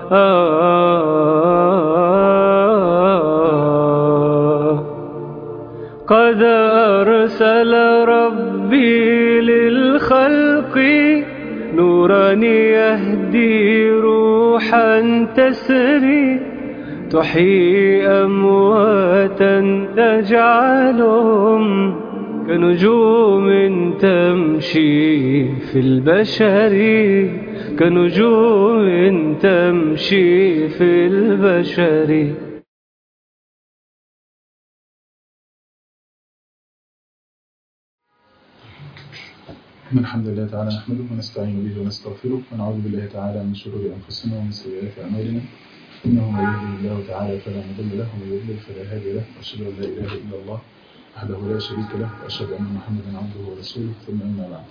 قد أرسل ربي للخلق نورا يهدي روحا تسري تحيي أمواتا تجعلهم كنجوم تمشي في البشر كنجوم تمشي في البشر إن الحمد لله تعالى نحمده ونستعين به ونستغفره ونعوذ بالله تعالى من شرور أنفسنا ومن سيئات أعمالنا إنه من يهده الله تعالى فلا مضل له ومن يضلل فلا هادي له وأشهد أن لا إله إلا الله وحده لا شريك له وأشهد أن محمدا عبده ورسوله ثم أما بعد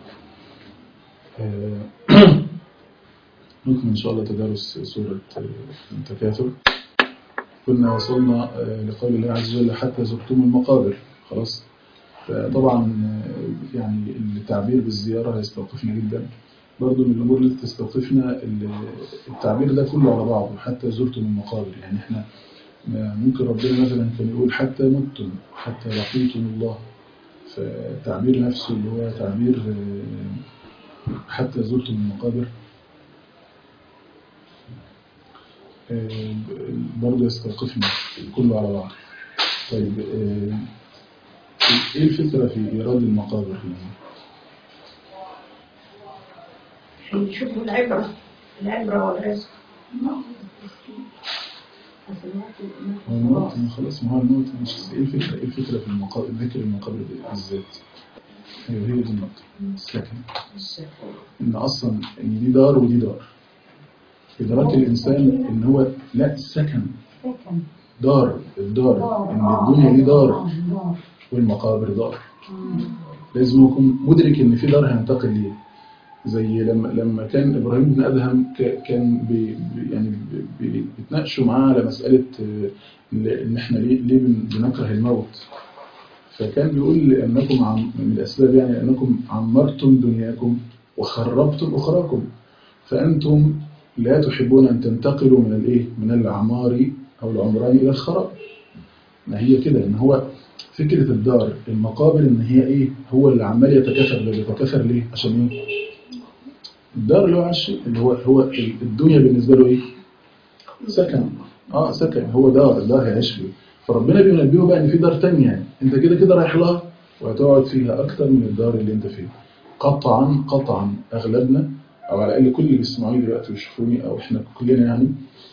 آه، نكمل إن شاء الله تدارس سورة التكاثر كنا وصلنا آه، لقول الله عز وجل حتى زرتم المقابر خلاص فطبعا آه، يعني التعبير بالزيارة هيستوقفنا جدا برضو من الأمور اللي تستوقفنا التعبير ده كله على بعضه حتى زرتم المقابر يعني احنا ممكن ربنا مثلا كان يقول حتى متم حتى لقيتم الله فالتعبير نفسه اللي هو تعبير آه، حتى زرتم المقابر آه، برضه يستوقفنا كله على بعض طيب آه، ايه الفكرة في إيراد المقابر هنا؟ يشوفوا العبرة العبرة والرزق هو الموت ما خلاص ما هو الموت مش ايه الفكرة ايه الفكرة في المقابر ذكر المقابر بالذات ايوه هي دي النقطة السكن ان اصلا ان دي دار ودي دار ادراك الانسان ان هو لا السكن دار الدار ان الدنيا دي دار والمقابر دار لازم يكون مدرك ان في دار هينتقل ليه زي لما لما كان ابراهيم بن ادهم ك- كان بي بي- يعني بي- بي- بيتناقشوا معاه على مساله آه، ان احنا ليه ليه بن- بنكره الموت فكان بيقول انكم عم من الاسباب يعني انكم عمرتم دنياكم وخربتم اخراكم فانتم لا تحبون ان تنتقلوا من الايه من العمار او العمران الى الخراب ما هي كده ان هو فكره الدار المقابر ان هي ايه هو اللي عمال يتكاثر ده بيتكاثر ليه عشان ايه الدار اللي هو عايش فيه، اللي هو هو الدنيا بالنسبه له ايه سكن اه سكن هو دار دار هيعيش فيه فربنا بينبهه بقى ان في دار تانية يعني انت كده كده رايح لها وهتقعد فيها اكتر من الدار اللي انت فيها قطعا قطعا اغلبنا او على الاقل كل اللي بيسمعوني دلوقتي ويشوفوني او احنا كلنا يعني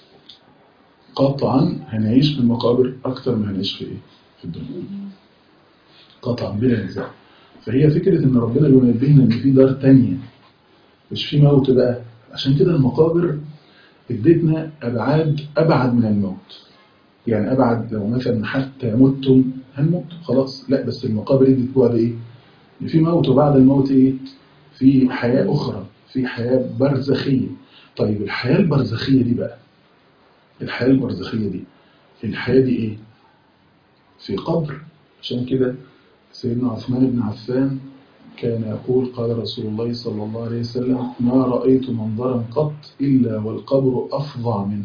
قطعا هنعيش في المقابر اكتر ما هنعيش في ايه في الدنيا قطعا بلا نزاع فهي فكرة ان ربنا بينبهنا ان في دار تانية مش في موت بقى عشان كده المقابر ادتنا ابعاد ابعد من الموت يعني ابعد لو مثلا حتى متم هنموت خلاص لا بس المقابر ادت بعد ايه إن في موت وبعد الموت ايه في حياة اخرى في حياة برزخية طيب الحياة البرزخية دي بقى الحياة البرزخية دي الحياة دي ايه في قبر عشان كده سيدنا عثمان بن عفان كان يقول قال رسول الله صلى الله عليه وسلم ما رأيت منظرا قط إلا والقبر أفظع منه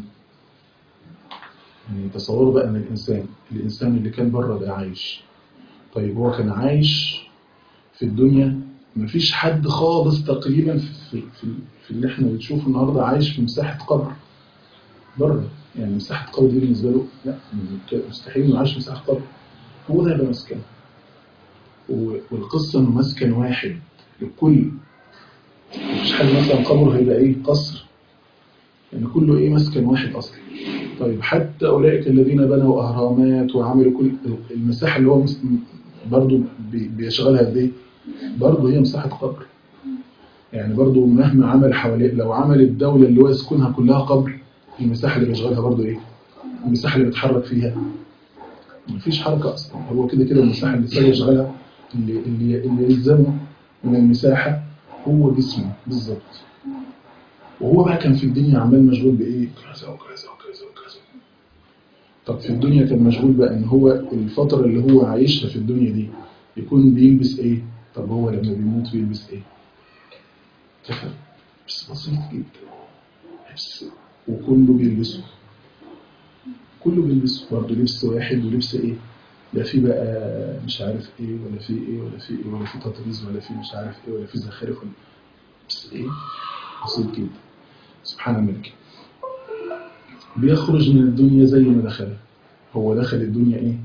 يعني تصوروا بقى أن الإنسان الإنسان اللي كان بره ده عايش طيب هو كان عايش في الدنيا مفيش حد خالص تقريبا في, في, في, في اللي احنا بنشوفه النهارده عايش في مساحة قبر بره يعني مساحة قبر دي بالنسبة له لا مستحيل انه عايش في مساحة قبر هو ده يبقى مسكن و- والقصة انه مسكن واحد للكل مفيش حد مثلا قبره هيبقى ايه قصر يعني كله ايه مسكن واحد اصلا طيب حتى اولئك الذين بنوا اهرامات وعملوا كل المساحة اللي هو مس- برضو بي- بيشغلها قد ايه برضو هي مساحة قبر يعني برضو مهما عمل حواليه لو عمل الدولة اللي هو يسكنها كلها قبر المساحة اللي بيشغلها برضو ايه المساحة اللي بيتحرك فيها مفيش حركة أصلا هو كده كده المساحة اللي ساوي يشغلها اللي, اللي, اللي يلزمه من المساحة هو جسمه بالظبط وهو بقى كان في الدنيا عمال مشغول بإيه كذا وكذا وكذا وكذا طب في الدنيا كان مشغول بقى إن هو الفترة اللي هو عايشها في الدنيا دي يكون بيلبس إيه طب هو لما بيموت بيلبس إيه كفن بس بسيط جدا لبس وكله بيلبسه كله بيلبسه برضه لبس واحد ولبس ايه لا في بقى مش عارف ايه ولا في ايه ولا في ايه ولا في تطريز ولا في مش عارف ايه ولا في زخارف ولا بس ايه بسيط كده سبحان الملك بيخرج من الدنيا زي ما دخلها هو دخل الدنيا ايه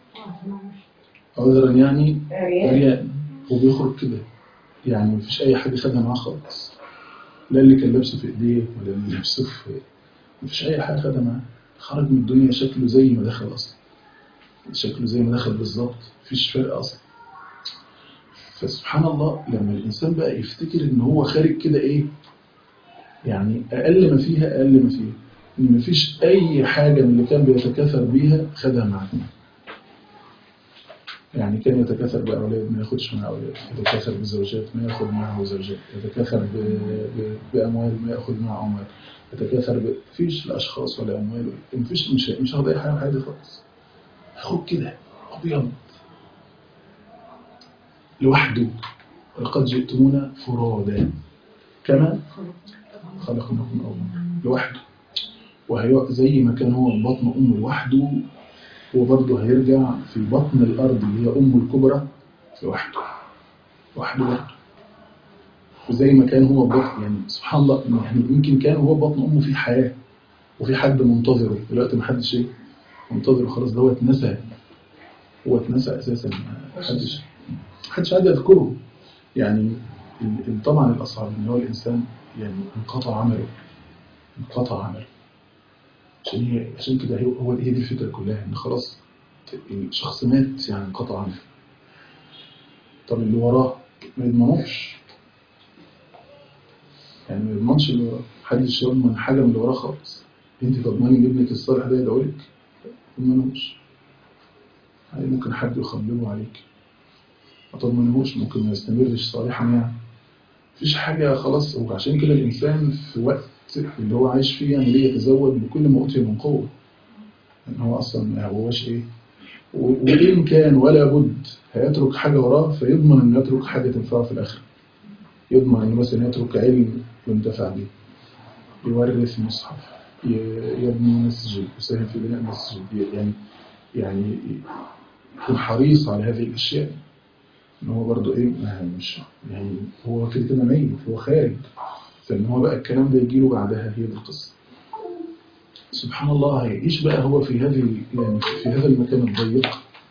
عذرا يعني رياء وبيخرج كده يعني مفيش اي حاجه خدها معاه خالص لا اللي كان لابسه في ايديه ولا اللي لابسه في مفيش اي حاجه خدها معاه خرج من الدنيا شكله زي ما دخل اصلا شكله زي ما دخل بالظبط مفيش فرق اصلا فسبحان الله لما الانسان بقى يفتكر ان هو خارج كده ايه يعني اقل ما فيها اقل ما فيها ان مفيش اي حاجه من اللي كان بيتكاثر بيها خدها معاه يعني كان يتكاثر بأولاد ما ياخدش مع أولاد يتكاثر بزوجات ما ياخد معه زوجات يتكاثر ب... ب... بأموال ما ياخد معه أموال يتكاثر ب... فيش الأشخاص ولا أموال ولا... مفيش مش مش هاخد أي حاجة من حاجة خالص هاخد كده أبيض لوحده ولقد جئتمونا فرادا كما خلقناكم أول لوحده وهي زي ما كان هو في بطن أمه لوحده هو برضه هيرجع في بطن الأرض اللي هي أمه الكبرى لوحده لوحده برضه وزي ما كان هو بطن يعني سبحان الله يعني يمكن كان هو بطن أمه في حياة وفي حد منتظره دلوقتي ما حدش ايه منتظره خلاص ده هو اتنسى هو اتنسى أساسا ما حدش حدش قاعد يذكره يعني ال- ال- طبعا الأصعب إن هو الإنسان يعني انقطع عمله انقطع عمله عشان هي عشان كده هي هو هي دي الفكرة كلها إن خلاص الشخص مات يعني انقطع عنه طب اللي وراه ما يضمنوش يعني ما يضمنش اللي وراه محدش يضمن حاجة من اللي وراه خالص انت تضمني ان ابنك الصالح ده يدعو لك ما تضمنوش يعني ممكن حد يخبره عليك ما تضمنهوش ممكن ما يستمرش صالحا يعني مفيش حاجة خلاص وعشان كده الإنسان في وقت اللي هو عايش فيه يعني ليه يتزود بكل ما أوتي من قوة إن هو أصلا ما هوش إيه و- وإن كان ولا بد هيترك حاجة وراه فيضمن إنه يترك حاجة تنفعه في الآخرة يضمن إنه مثلا يترك علم ينتفع به يورث مصحف ي- يبني مسجد يساهم في بناء مسجد ي- يعني يعني يكون حريص على هذه الأشياء ان هو برضه ايه ما مش يعني هو كده كده ميت هو خارج فان هو بقى الكلام ده يجي له بعدها هي دي القصه سبحان الله هيعيش بقى هو في هذه يعني في هذا المكان الضيق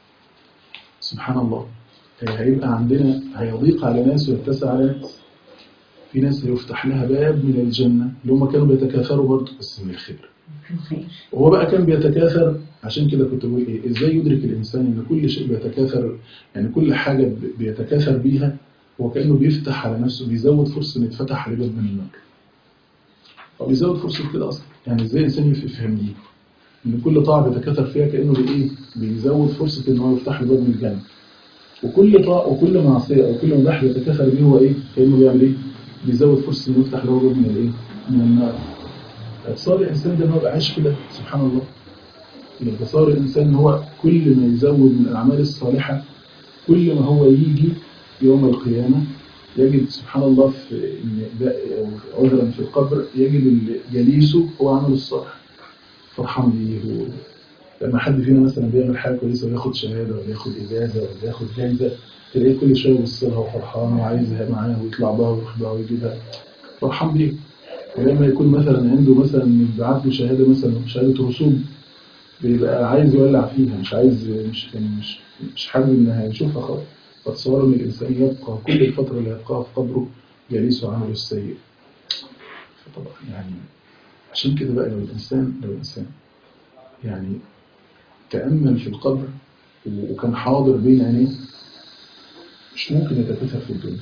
سبحان الله هيبقى عندنا هيضيق على ناس ويتسع على ناس في ناس هيفتح لها باب من الجنة اللي هم كانوا بيتكاثروا برضه بس من الخير وهو بقى كان بيتكاثر عشان كده كنت بقول ايه ازاي يدرك الانسان ان كل شيء بيتكاثر يعني كل حاجة ب- بيتكاثر بيها هو كأنه بيفتح على نفسه بيزود فرصة ان يتفتح عليه باب من النار هو بيزود فرصة كده اصلا يعني ازاي الانسان يفهم دي ان كل طاعة بيتكاثر فيها كأنه بايه بيزود فرصة ان هو يفتح له باب من الجنة وكل طاعة وكل معصية او كل مباح بيتكاثر بيه هو ايه كأنه بيعمل ايه بيزود فرصة انه يفتح له باب من الايه من النار صار الإنسان ده إن هو يبقى عايش كده سبحان الله يبقى صار الإنسان إن هو كل ما يزود من الأعمال الصالحة كل ما هو يجي يوم القيامة يجد سبحان الله في إن ده أو عذرا في القبر يجد اللي جليسه هو عمل الصالح فرحان بيه و- لما حد فينا مثلا بيعمل حاجة كويسة وياخد شهادة ولا ياخد إجازة ولا ياخد جايزة تلاقيه كل شوية يبص لها وفرحان وعايزها معاه ويطلع بها وياخدها ويجيبها فرحان بيه ولما يكون مثلا عنده مثلا بعت له شهاده مثلا شهاده رسوم بيبقى عايز يولع فيها مش عايز مش يعني مش مش حابب انها يشوفها خالص فتصور ان الانسان يبقى كل الفتره اللي يبقاها في قبره جليس وعمله السيء فطبعا يعني عشان كده بقى لو الانسان لو الانسان يعني تامل في القبر وكان حاضر بين عينيه مش ممكن يتكاثر في الدنيا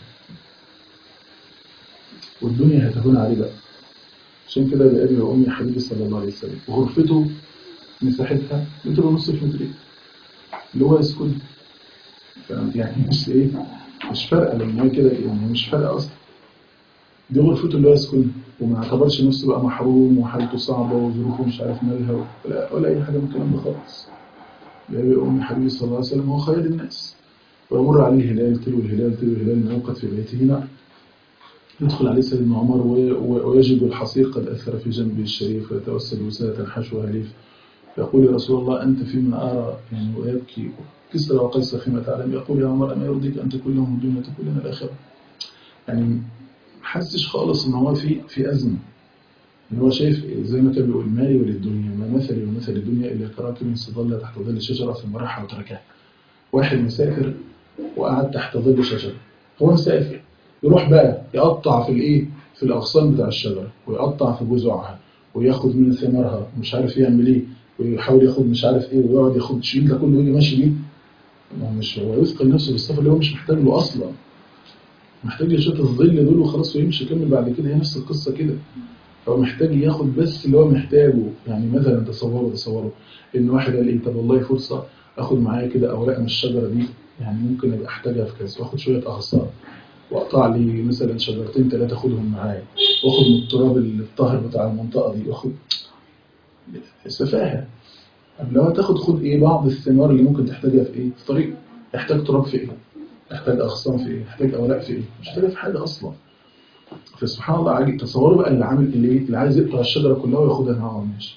والدنيا هتهون عليه بقى عشان كده بأبي وأمي حبيبي صلى الله عليه وسلم وغرفته مساحتها متر ونص في مترين اللي هو يسكن ف- يعني مش ايه مش فارقه لان هي كده يعني مش فارقه اصلا دي غرفته اللي هو يسكن وما اعتبرش نفسه بقى محروم وحالته صعبه وظروفه مش عارف مالها ولا, ولا اي حاجه من الكلام ده خالص بأبي وأمي حبيبي صلى الله عليه وسلم هو خير الناس ويمر عليه هلال تلو الهلال تلو الهلال موقد في بيته نار يدخل عليه سيدنا عمر و- و- ويجد الحصير قد أثر في جنبه الشريف ويتوسل وسادة حشوها ليف فيقول يا رسول الله أنت في من أرى يعني ويبكي كسرى وقيس خيمة تعلم يقول يا عمر أما يرضيك أن تكون لهم الدنيا تكون لنا الآخرة يعني حسش خالص إن هو في في أزمة إن هو شايف زي ما كان بيقول مالي وللدنيا ما مثلي ومثل الدنيا إلا كراكب استظل تحت ظل شجرة ثم راح وتركها واحد مسافر وقعد تحت ظل شجرة هو مسافر يروح بقى يقطع في الايه في الاغصان بتاع الشجره ويقطع في جذوعها وياخد من ثمارها ومش عارف يعمل ايه ويحاول ياخد مش عارف ايه ويقعد ياخد الشيل ده كله ويجي ماشي بيه ما هو مش هو يثقل نفسه بالسفر اللي هو مش محتاج له اصلا محتاج يشوف الظل دول وخلاص ويمشي يكمل بعد كده هي نفس القصه كده هو محتاج ياخد بس اللي هو محتاجه يعني مثلا تصوروا تصوروا ان واحد قال ايه طب والله فرصه اخد معايا كده اوراق من الشجره دي يعني ممكن ابقى احتاجها في كذا واخد شويه اغصان واقطع لي مثلا شجرتين ثلاثه اخدهم معايا واخد من التراب الطاهر بتاع المنطقه دي واخد سفاهه طب لو هتاخد خد ايه بعض الثمار اللي ممكن تحتاجها في ايه في طريق يحتاج تراب في ايه يحتاج اغصان في ايه يحتاج اوراق في ايه مش محتاجها في حاجه اصلا فسبحان الله عجيب تصوروا بقى اللي عامل اللي, اللي عايز يقطع الشجره كلها وياخدها معاه وماشي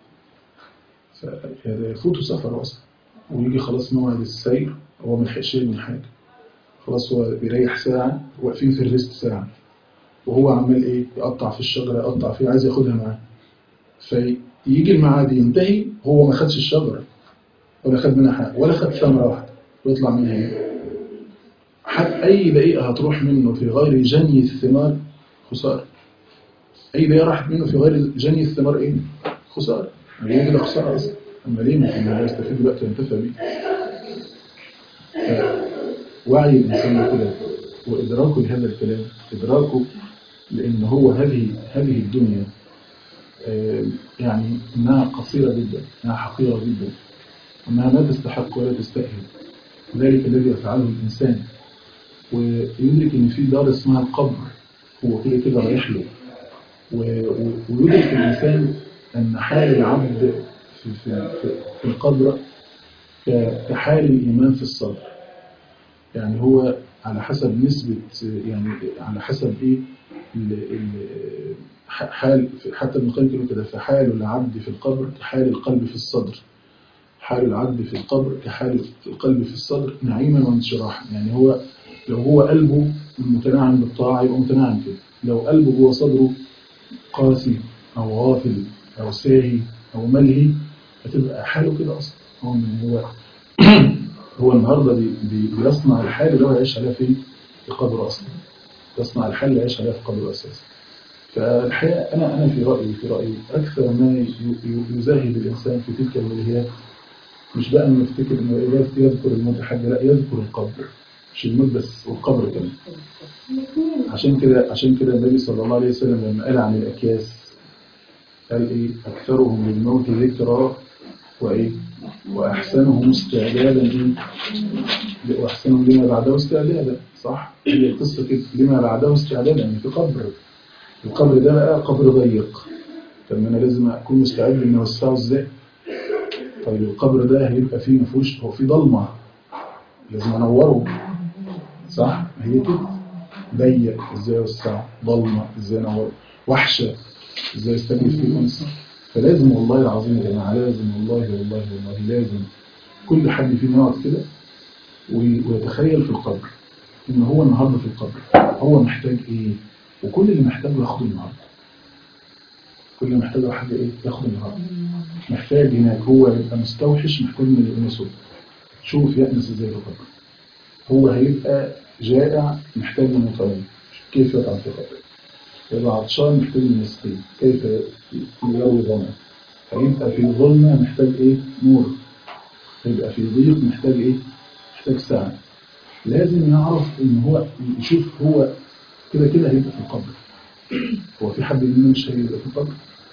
فيفوتوا سفر اصلا ويجي خلاص موعد السير هو ما لحقش يعمل حاجه خلاص هو بيريح ساعة واقفين في الريست ساعة وهو عمال ايه يقطع في الشجرة يقطع فيها عايز ياخدها معاه فيجي الميعاد ينتهي هو ما خدش الشجرة ولا خد منها حاجة ولا خد ثمرة واحدة ويطلع منها ايه حتى أي دقيقة هتروح منه في غير جني الثمار خسارة أي دقيقة راحت منه في غير جني الثمار ايه خسارة هي كده خسارة أصلا أما ليه ممكن هو يستفيد دلوقتي وينتفع بيه وعي الإنسان كده وإدراكه لهذا الكلام إدراكه لأن هو هذه هذه الدنيا آه، يعني إنها قصيرة جدا إنها حقيرة جدا إنها لا تستحق ولا تستأهل ذلك الذي يفعله الإنسان ويدرك إن في دار اسمها القبر هو كده كده رايح له و- و- ويدرك الإنسان أن حال العبد في, في, في, في القبر ك- كحال الإيمان في الصدر يعني هو على حسب نسبة يعني على حسب إيه ال- ال- ح- حال حتى ابن القيم كده كده فحال العبد في القبر كحال القلب في الصدر حال العبد في القبر كحال القلب في الصدر نعيما وانشراحا يعني هو لو هو قلبه متناعم بالطاعة يبقى متناعم كده لو قلبه جوه صدره قاسي أو غافل أو ساهي أو ملهي هتبقى حاله كده أصلا هو من هو هو النهارده بي بي بيصنع الحال اللي هو يعيش عليها فين؟ في قبره أصلا يصنع الحال اللي يعيش عليها في قبره أساسا فالحقيقة أنا أنا في رأيي في رأيي أكثر ما ي- ي- يزاهد الإنسان في تلك الملهيات مش بقى إنه يفتكر إنه يذ- يذكر الموت حاجة لا يذكر القبر مش الموت بس والقبر كمان عشان كده عشان كده النبي صلى الله عليه وسلم لما قال عن الأكياس قال إيه أكثرهم للموت ذكرى وإيه وأحسنهم استعدادا إيه وأحسنهم لما بعده استعدادا صح هي القصة كده لما بعده استعدادا يعني في قبر القبر ده بقى قبر ضيق طب ما انا لازم اكون مستعد ان اوسعه ازاي طيب القبر ده هيبقى فيه مفهوش هو فيه ضلمه لازم انوره صح هي كده ضيق ازاي اوسعه ضلمه ازاي انوره وحشه ازاي استجيب فيه انس فلازم والله العظيم يا جماعه لازم والله والله والله لازم كل حد فينا يقعد كده وي- ويتخيل في القبر ان هو النهارده في القبر هو محتاج ايه وكل اللي محتاجه ياخده النهارده كل اللي محتاجه حاجه ايه ياخده النهارده محتاج هناك هو يبقى مستوحش محتاج من يأنسه شوف يأنس ازاي في القبر هو هيبقى جائع محتاج من يطعم كيف يطعم في القبر يبقى عطشان محتاج من يسقيه كيف يروي ظمأ هيبقى في ظلمة محتاج ايه نور هيبقى في ضيق محتاج ايه محتاج ساعة لازم يعرف ان هو يشوف هو كده كده هيبقى في القبر هو في حد مننا مش هيبقى في القبر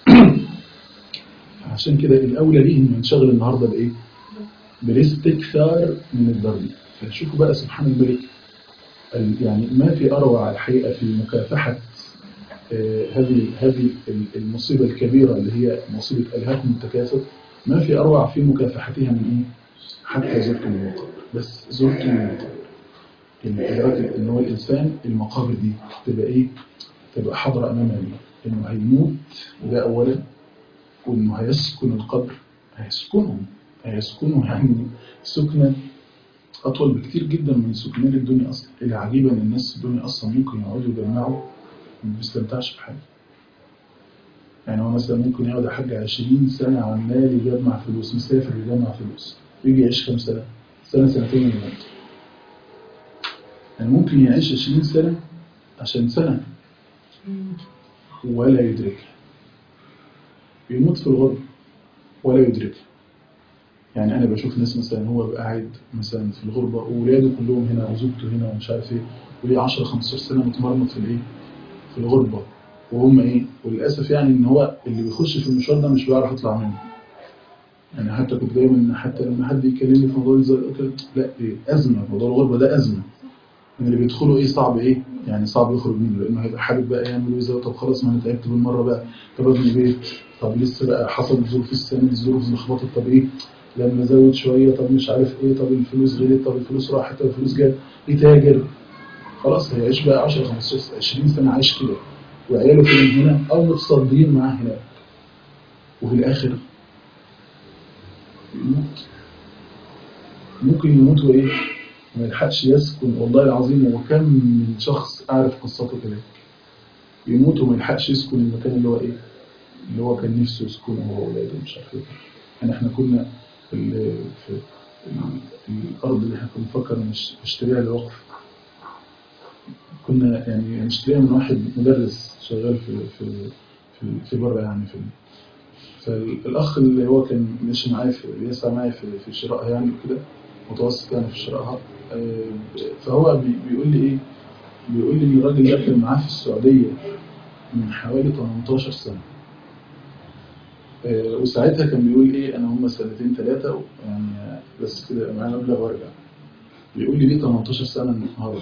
عشان كده الاولى ليه انه ينشغل النهارده بايه بالاستكثار من الضرب فشوفوا بقى سبحان الملك ال- يعني ما في اروع الحقيقه في مكافحه آه، هذه هذه ال- المصيبه الكبيره اللي هي مصيبه الهاكم التكاثر ما في اروع في مكافحتها من ايه حتى زرتم المقابر بس زرتم المقابر يعني إدراك إن هو الإنسان المقابر دي تبقى إيه؟ تبقى حاضرة أمام عينيه إنه هيموت ده أولا وإنه هيسكن القبر هيسكنه هيسكنه يعني سكنة أطول بكتير جدا من سكنان الدنيا أصلا العجيبة إن الناس في الدنيا أصلا ممكن يقعدوا يجمعوا ما بيستمتعش بحاجة يعني هو مثلا ممكن يقعد حاج 20 سنة عمال يجمع فلوس مسافر يجمع فلوس يجي يعيش كام سنة؟ سنة سنتين يموت يعني ممكن يعيش 20 سنة عشان سنة ولا يدركها يموت في الغرب ولا يدركها يعني أنا بشوف ناس مثلا هو بقى قاعد مثلا في الغربة وولاده كلهم هنا وزوجته هنا ومش عارف إيه وليه 10 15 سنة متمرمط في الإيه؟ في الغربة وهم إيه؟ وللأسف يعني إن هو اللي بيخش في المشوار ده مش بيعرف يطلع منه يعني حتى كنت دايما حتى لما حد يكلمني في موضوع الزواج لا إيه أزمة موضوع الغربة ده أزمة ان اللي بيدخلوا ايه صعب ايه يعني صعب يخرج منه لانه هيبقى حابب بقى يعمل ايه طب خلاص ما انا تعبت بالمره بقى طب ابني بيت طب لسه بقى حصل ظروف السنه دي الظروف لخبطت طب ايه لما ازود شويه طب مش عارف ايه طب الفلوس غلت طب الفلوس راحت طب الفلوس جت يتاجر خلاص هيعيش بقى 10 15 20 سنه عايش كده وعياله فين هنا او متصدين معاه هناك وفي الاخر يموت ممكن يموت وايه ما يلحقش يسكن والله العظيم وكم من شخص أعرف قصته كده يموت وما يلحقش يسكن المكان اللي هو إيه اللي هو كان نفسه يسكنه هو وولاده مش عارف إيه يعني إحنا كنا في, ال في ال الأرض اللي إحنا كنا بنفكر نش- نشتريها لوقف كنا يعني نشتريها من واحد مدرس شغال في في في, في بره يعني في فالأخ اللي هو كان ماشي معايا في بيسعى معايا في في شرائها يعني كده متوسط يعني في شرائها آه، فهو بي- بيقول لي ايه بيقول لي ان الراجل ده كان معاه في السعوديه من حوالي 18 سنه آه، وساعتها كان بيقول ايه انا هم سنتين ثلاثه يعني بس كده معايا مبلغ وارجع بيقول لي دي 18 سنه النهارده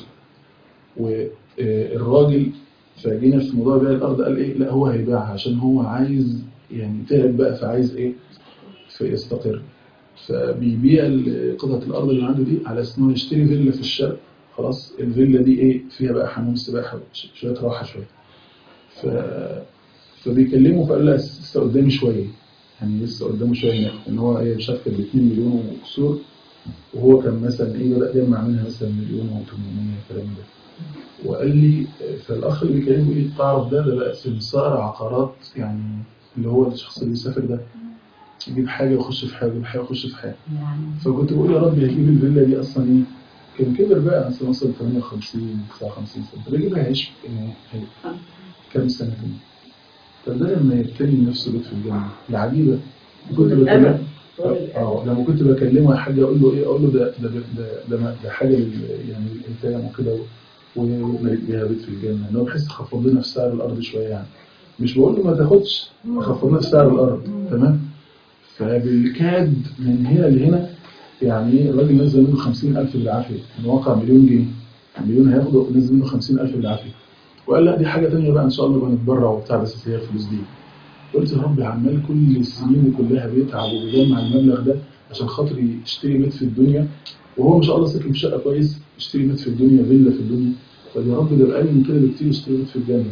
والراجل فجينا في موضوع بيع الارض قال ايه لا هو هيبيعها عشان هو عايز يعني تعب بقى فعايز ايه فيستقر فبيبيع ال- قطعة الأرض اللي عنده دي على أساس إنه يشتري فيلا في الشرق خلاص الفيلا دي إيه فيها بقى حمام سباحة وش- شوية راحة شوية ف... فبيكلمه فقال له لسه قدامي شوية يعني لسه قدامه شوية هناك إن هو إيه مش عارف كان ب 2 مليون وكسور وهو كان مثلا إيه بدأ يجمع منها مثلا مليون و800 الكلام ده وقال لي فالأخ اللي بيكلمه بيقول لي تعرف ده ده بقى سمسار عقارات يعني اللي هو الشخص اللي بيسافر ده يجيب حاجة ويخش في حاجة يجيب حاجة ويخش في حاجة فكنت بقول يا رب هيجيب الفيلا دي اصلا ايه كان كبر بقى مثلا وصل 58 59 سنه طب يجيبها هيعيش يعني هي- كام سنه كمان طب ده لما يبتلي نفسه بيت في الجنه العجيبه كنت بكلمه اه لما كنت بكلمه يا حاج اقول له ايه اقول له ده ده ده ده, ده, ده حاجه لل- يعني للانسان وكده ونريد بيها بيت في الجنه ان هو بحس خفض لنا في سعر الارض شويه يعني مش بقول له ما تاخدش خفض لنا في سعر الارض تمام فبالكاد من هنا لهنا يعني ايه الراجل نزل منه 50000 بالعافيه من واقع مليون جنيه مليون هياخده نزل منه 50000 بالعافيه وقال لا دي حاجه ثانيه بقى ان شاء الله بقى نتبرع وبتاع بس هي الفلوس دي قلت يا رب عمال كل السنين دي كلها بيتعب وبيجمع المبلغ ده عشان خاطر يشتري بيت في الدنيا وهو ما شاء الله ساكن في شقه كويس يشتري بيت في الدنيا فيلا في الدنيا طب يا رب ده بقى من كده بكتير يشتري بيت في الجنه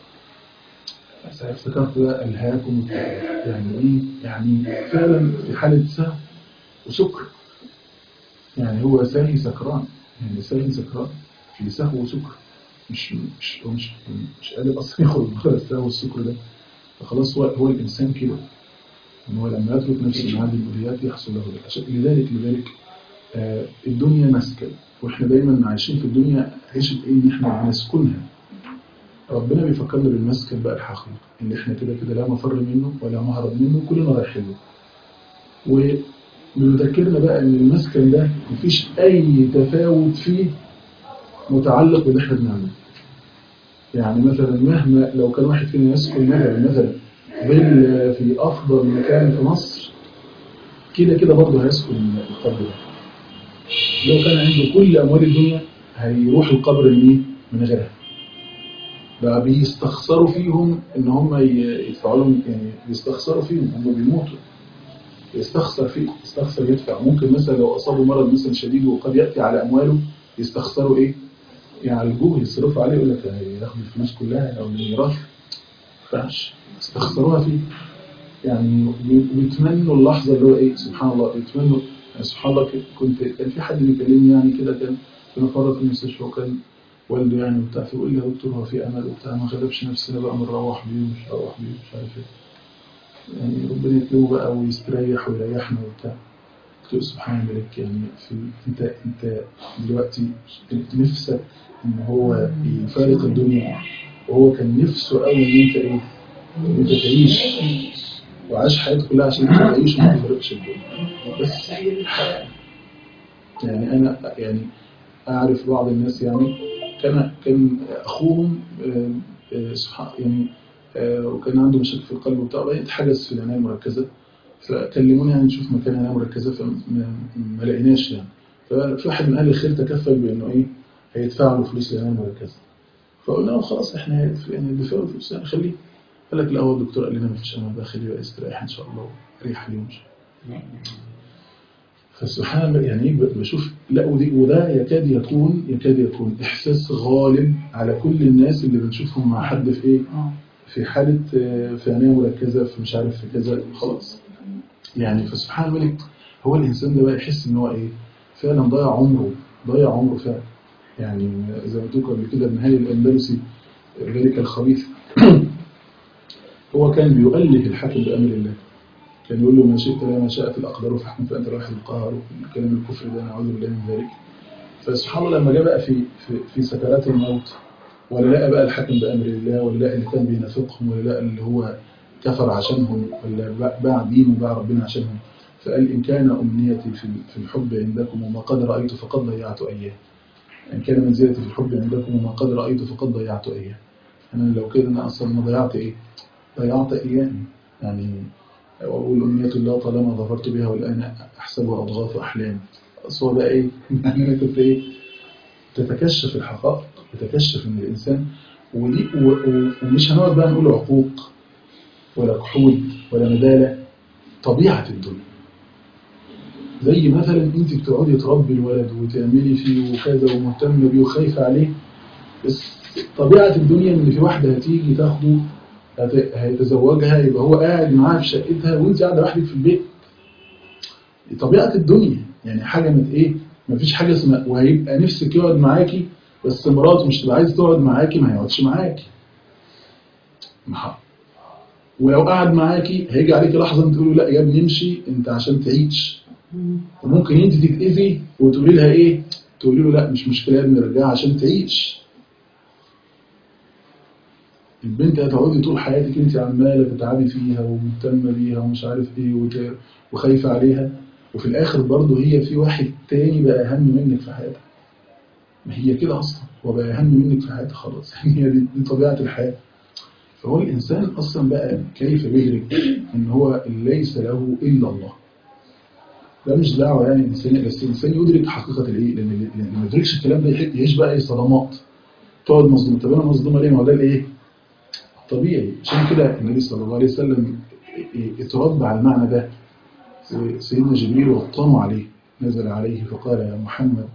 بس افتكرت بقى الهاكم التكاثر. يعني ايه يعني فعلا في حاله سهو وسكر يعني هو ساهي سكران يعني ساهي سكران في سهو وسكر مش مش هو مش مش قادر اصلا يخرج بره السهو والسكر ده فخلاص هو هو الانسان كده ان هو لما يترك نفسه من هذه البديات يحصل له ذلك عشان لذلك لذلك آه الدنيا مسكن واحنا دايما عايشين في الدنيا عيشه ايه ان احنا بنسكنها ربنا بيفكرنا بالمسكن بقى الحقيقي ان احنا كده كده لا مفر منه ولا مهرب منه كلنا رايحين له وبيذكرنا بقى ان المسكن ده مفيش اي تفاوت فيه متعلق باللي احنا بنعمله يعني مثلا مهما لو كان واحد فينا يسكن مثلا مثلا فيلا في افضل مكان في مصر كده كده برضه هيسكن القبر ده لو كان عنده كل اموال الدنيا هيروح القبر منين من غيرها بقى بيستخسروا فيهم ان هم ي- يدفعوا لهم يعني بيستخسروا فيهم هم بيموتوا يستخسر فيه يستخسر يدفع ممكن مثلا لو اصابه مرض مثلا شديد وقد ياتي على امواله يستخسروا ايه يعالجوه يصرفوا عليه يقول لك ياخد الفلوس كلها او الميراث ما ينفعش يستخسروها فيه يعني بي- بيتمنوا اللحظه اللي هو ايه سبحان الله بيتمنوا يعني سبحان الله ك- كنت كان في حد بيكلمني يعني كده كان كنا مره في المستشفى وكان والده يعني وبتاع فيقول لي يا دكتور هو في امل وبتاع ما غلبش نفسنا بقى بنروح بيه ومش هروح بيه مش عارف ايه يعني ربنا يكرمه بقى ويستريح ويريحنا وبتاع قلت له سبحان الملك يعني في انت انت دلوقتي انت نفسك ان هو يفارق الدنيا وهو كان نفسه قوي ان انت ايه ان انت تعيش وعاش حياته كلها عشان انت تعيش وما تفرقش الدنيا بس يعني انا يعني اعرف بعض الناس يعني كان كان اخوهم آه، آه، سبحان يعني آه، وكان عنده مشاكل في القلب وبتاع وبعدين اتحجز في العنايه المركزه فكلموني يعني نشوف مكان عنايه مركزه فما ما لقيناش يعني ففي واحد من اهل الخير تكفل بانه ايه هيدفع له فلوس العنايه المركزه فقلنا له خلاص احنا هيدفع- يعني ندفع له فلوس يعني خليه قال لك لا هو الدكتور قال لنا ما فيش امل بقى خليه بقى يستريح ان شاء الله ريح اليوم فسبحان الله يعني إيه بشوف لا ودي وده يكاد يكون يكاد يكون احساس غالب على كل الناس اللي بنشوفهم مع حد في ايه في حالة آه، في عناية مركزة في مش عارف في كذا خلاص يعني فسبحان الملك هو الإنسان ده بقى يحس إن هو إيه فعلا ضيع عمره ضيع عمره فعلا يعني زي ما قلت لكم قبل كده ابن هاني الأندلسي ذلك الخبيث هو كان بيؤله الحاكم بأمر الله كان يقول له ما شئت لا ما شاءت الأقدار فاحكم فأنت الواحد القهر الكلام الكفر ده نعوذ بالله من ذلك فسبحان الله لما جاء بقى في في, في سكرات الموت ولا لقى بقى الحاكم بأمر الله ولا لقى اللي كان بينافقهم ولا لقى اللي هو كفر عشانهم ولا باع دينه وباع ربنا عشانهم فقال إن كان أمنيتي في في الحب عندكم وما قد رأيت فقد ضيعت أياه إن كان منزلتي في الحب عندكم وما قد رأيت فقد ضيعت أياه أنا لو كده أنا أصلا ما ضيعت إيه ضيعت أيامي يعني وأقول أمنية الله طالما ظفرت بها والآن أحسبها أضغاث أحلام أصل هو بقى إيه يعني أنا كنت إيه تتكشف الحقائق تتكشف ان الانسان ودي و- و- ومش هنقعد بقى نقول عقوق ولا كحول ولا مدالة طبيعة الدنيا زي مثلا انت بتقعدي تربي الولد وتعملي فيه وكذا ومهتمه بيه وخايفه عليه بس طبيعة الدنيا ان في واحدة هتيجي تاخده هت- هيتزوجها يبقى هو قاعد معاها في شقتها وانت قاعدة لوحدك في البيت دي طبيعة الدنيا يعني حاجة مت ايه مفيش حاجة اسمها وهيبقى نفسك يقعد معاكي بس مراته مش تبقى عايز تقعد معاكي ما هيقعدش معاكي ما- ولو قعد معاكي هيجي عليكي لحظة انت تقولي لا يا ابني امشي انت عشان تعيش وممكن انت تتأذي وتقولي لها ايه تقولي له لا مش مشكلة يا ابني رجعها عشان تعيش البنت هتقعدي طول حياتك انت عمالة تتعبي فيها ومهتمة بيها ومش عارف ايه وت- وخايفة عليها وفي الاخر برضه هي في واحد تاني بقى اهم منك في حياتها ما هي كده اصلا هو بقى اهم منك في حياتها خلاص يعني هي دي, دي طبيعة الحياة فهو الانسان اصلا بقى كيف بيدرك ان هو ليس له الا الله ده مش دعوة يعني الانسان بس الانسان يدرك حقيقة الايه لان اللي اللي ما يدركش الكلام ده يح- يعيش بقى ايه صدمات تقعد مصدوم طب انا مصدومة ليه ما هو ده الايه طبيعي عشان كده النبي صلى الله عليه وسلم اتربى على المعنى ده سيدنا جبريل وطنوا عليه نزل عليه فقال يا محمد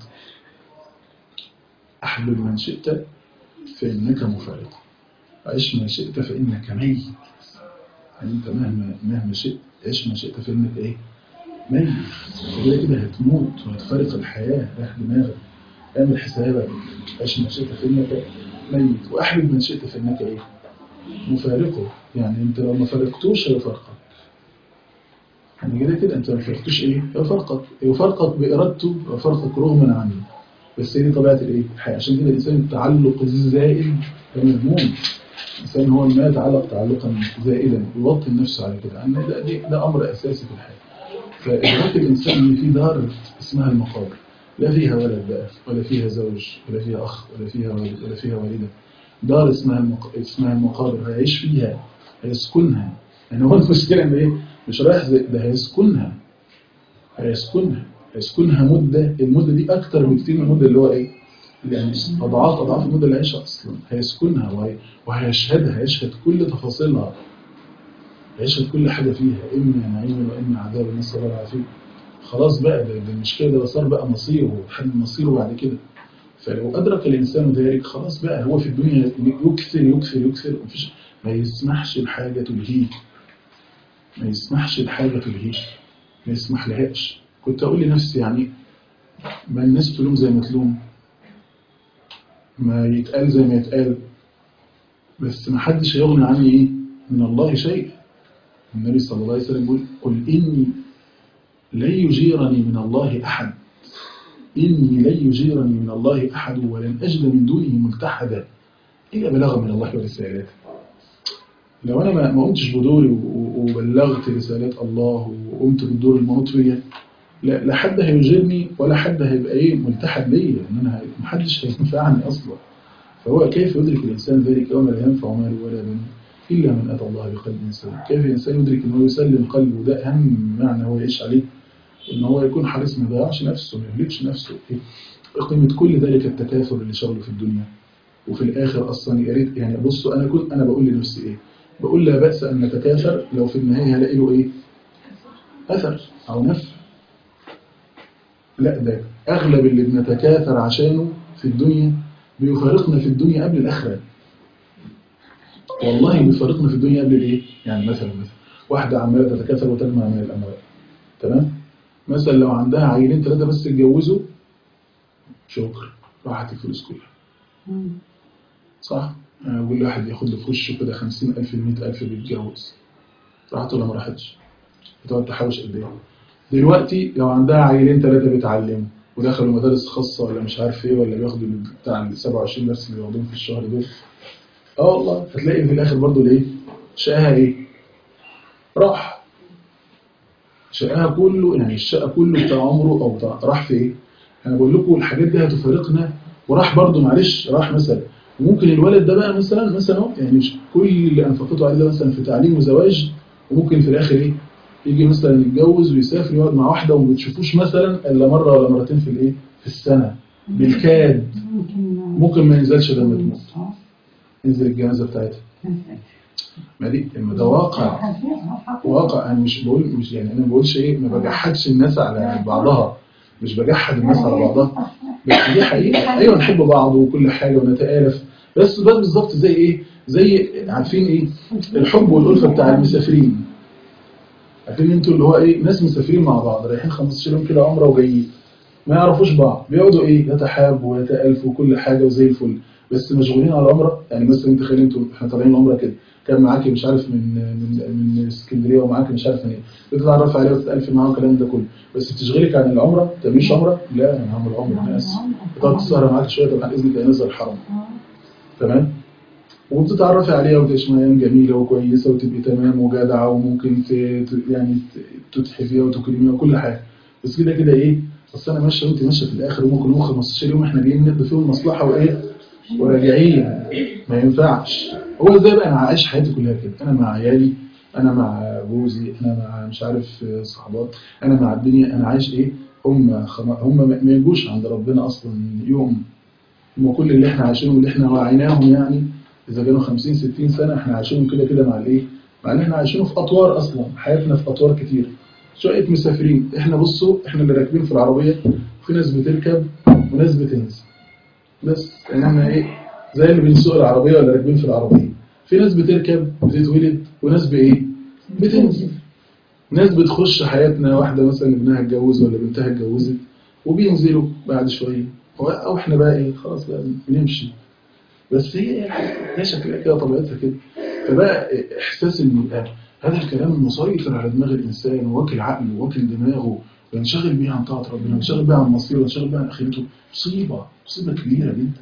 أحبب من شئت فإنك مفارق عش ما شئت فإنك ميت يعني أنت مهما مهما شئت عش ما شئت فإنك إيه ميت كده كده هتموت وهتفارق الحياة راح دماغك اعمل حسابك عش ما شئت فإنك ميت وأحبب من شئت فإنك إيه مفارقه يعني أنت لو ما فارقتوش هيفارقك يعني كده كده أنت ما فارقتوش إيه يفارقك يفارقك بإرادته يفارقك رغما عنه بس هي دي طبيعة الايه الحياة عشان كده الإنسان التعلق الزائد ده مذموم الإنسان هو ما يتعلق تعلقا زائدا يوطن نفسه على كده أن ده, دي ده أمر أساسي في الحياة فإدراك الإنسان إن في دار اسمها المقابر لا فيها ولد بقى ولا فيها زوج ولا فيها أخ ولا فيها والد ولا فيها والدة دار اسمها المق... اسمها المقابر هيعيش فيها هيسكنها يعني هو المشكلة إن إيه مش رايح زي ده هيسكنها هيسكنها هيسكنها مدة المدة دي أكتر بكتير من المدة اللي هو إيه يعني أضعاف أضعاف المدة اللي عايشها أصلا هيسكنها وهي وهيشهدها هيشهد كل تفاصيلها هيشهد كل حاجة فيها إما نعيم وإما عذاب نسأل الله العافية خلاص بقى ده, ده المشكلة ده صار بقى مصيره حد مصيره بعد كده فلو أدرك الإنسان ذلك خلاص بقى هو في الدنيا يكثر يكثر يكثر مفيش ما يسمحش الحاجة تلهيه ما يسمحش الحاجة تلهيه ما يسمح لهاش كنت أقول لنفسي يعني ما الناس تلوم زي ما تلوم ما يتقال زي ما يتقال بس ما حدش هيغني عني إيه من الله شيء النبي صلى الله عليه وسلم يقول قل إني لن يجيرني من الله أحد إني لن يجيرني من الله أحد ولن أجد من دونه ملتحدا إلا بلاغا من الله ورسالاته لو أنا ما ما قمتش بدوري و- وبلغت رسالات الله وقمت بالدور المنوط فيا لا لا حد هيجيرني ولا حد هيبقى ايه ملتحد ليا ان انا ما حدش هينفعني اصلا فهو كيف يدرك الانسان ذلك يوم لا ينفع مال ولا بنون الا من اتى الله بقلب سليم كيف الانسان يدرك ان هو يسلم قلبه ده اهم معنى هو يعيش عليه ان هو يكون حريص ما يضيعش نفسه ما يهلكش نفسه إيه؟ قيمه كل ذلك التكاثر اللي شغله في الدنيا وفي الاخر اصلا يا ريت يعني بصوا انا كنت انا بقول لنفسي ايه بقول لا باس ان نتكاثر لو في النهايه هلاقي له ايه اثر او نفع لا ده اغلب اللي بنتكاثر عشانه في الدنيا بيفارقنا في الدنيا قبل الاخره والله بيفارقنا في الدنيا قبل الايه يعني مثلا مثلا واحده عماله تتكاثر وتجمع من الاموال تمام مثلا لو عندها عيلين ثلاثه بس اتجوزوا شكر راحت الفلوس كلها صح يعني كل واحد ياخد له في وشه كده 50000 100000 بيتجوز راحت ولا ما راحتش بتقعد تحوش قد ايه دلوقتي لو عندها عيلين ثلاثه بيتعلموا ودخلوا مدارس خاصه ولا مش عارف ايه ولا بياخدوا بتاع ال 27 درس اللي بياخدوهم في الشهر دول اه والله هتلاقي في الاخر برضو الايه شقاها ايه راح شقاها كله يعني الشقه كله بتاع عمره او بتاع راح في ايه انا بقول لكم الحاجات دي هتفارقنا وراح برضو معلش راح مثلا وممكن الولد ده بقى مثلا مثلا اهو يعني مش كل اللي انفقته عليه ده مثلا في تعليم وزواج وممكن في الاخر ايه يجي مثلا يتجوز ويسافر يقعد مع واحده وما بتشوفوش مثلا الا مره ولا مرتين في الايه في السنه بالكاد ممكن ما ينزلش لما تموت ينزل الجنازه بتاعتها ما دي ما ده واقع واقع انا مش بقول مش يعني انا ما بقولش ايه ما بجحدش الناس على بعضها مش بجحد الناس على بعضها بس دي حقيقه ايوه نحب بعض وكل حاجه ونتآلف بس ده بالظبط زي ايه زي عارفين ايه الحب والالفه بتاع المسافرين عارفين انتوا اللي هو ايه ناس مسافرين مع بعض رايحين 15 يوم كده عمره وجايين ما يعرفوش بعض بيقعدوا ايه يتحابوا ويتالفوا وكل حاجه وزي الفل بس مشغولين على العمره يعني مثلا انت خلي انتوا احنا طالعين العمره كده كان معاكي مش عارف من من من اسكندريه ومعاكي مش عارف من ايه بتتعرف عليه وتتالفي معاه والكلام ده كله بس بتشغلك عن العمره ما تعمليش عمره لا انا هعمل عمره انا اسف بتقعد تسهر معاك شويه طب عن اذنك انزل الحرم تمام وبتتعرفي عليها وتعيشي ايام جميله وكويسه وتبقي تمام وجدعه وممكن ت... ت- يعني ت- تتحفيها وتكرميها وكل حاجه بس كده كده ايه اصل انا ماشيه وانت ماشيه في الاخر وممكن نقول 15 يوم احنا جايين نقضي فيهم مصلحه وايه وراجعين ما ينفعش هو ازاي بقى انا عايش حياتي كلها كده انا مع عيالي انا مع جوزي انا مع مش عارف صحبات انا مع الدنيا انا عايش ايه هم خم... هم ما ما يجوش عند ربنا اصلا يوم هم كل اللي احنا عايشينهم اللي احنا وعيناهم يعني اذا كانوا 50 60 سنه احنا عايشينهم كده كده مع الايه مع ان احنا عايشينه في اطوار اصلا حياتنا في اطوار كتير شويه مسافرين احنا بصوا احنا اللي راكبين في العربيه في ناس بتركب وناس بتنزل بس ان احنا ايه زي اللي بنسوق العربيه ولا راكبين في العربيه في ناس بتركب بتتولد وناس بايه بتنزل ناس بتخش حياتنا واحده مثلا ابنها اتجوز ولا بنتها اتجوزت وبينزلوا بعد شويه او أو احنا بقى ايه خلاص بقى بنمشي بس هي هي شكلها كده طبيعتها كده فبقى احساس انه يبقى هذا الكلام مسيطر على دماغ الانسان واكل عقله واكل دماغه وينشغل بيه عن طاعه ربنا وينشغل بيه عن مصيره وينشغل بيه عن اخرته مصيبه مصيبه كبيره جدا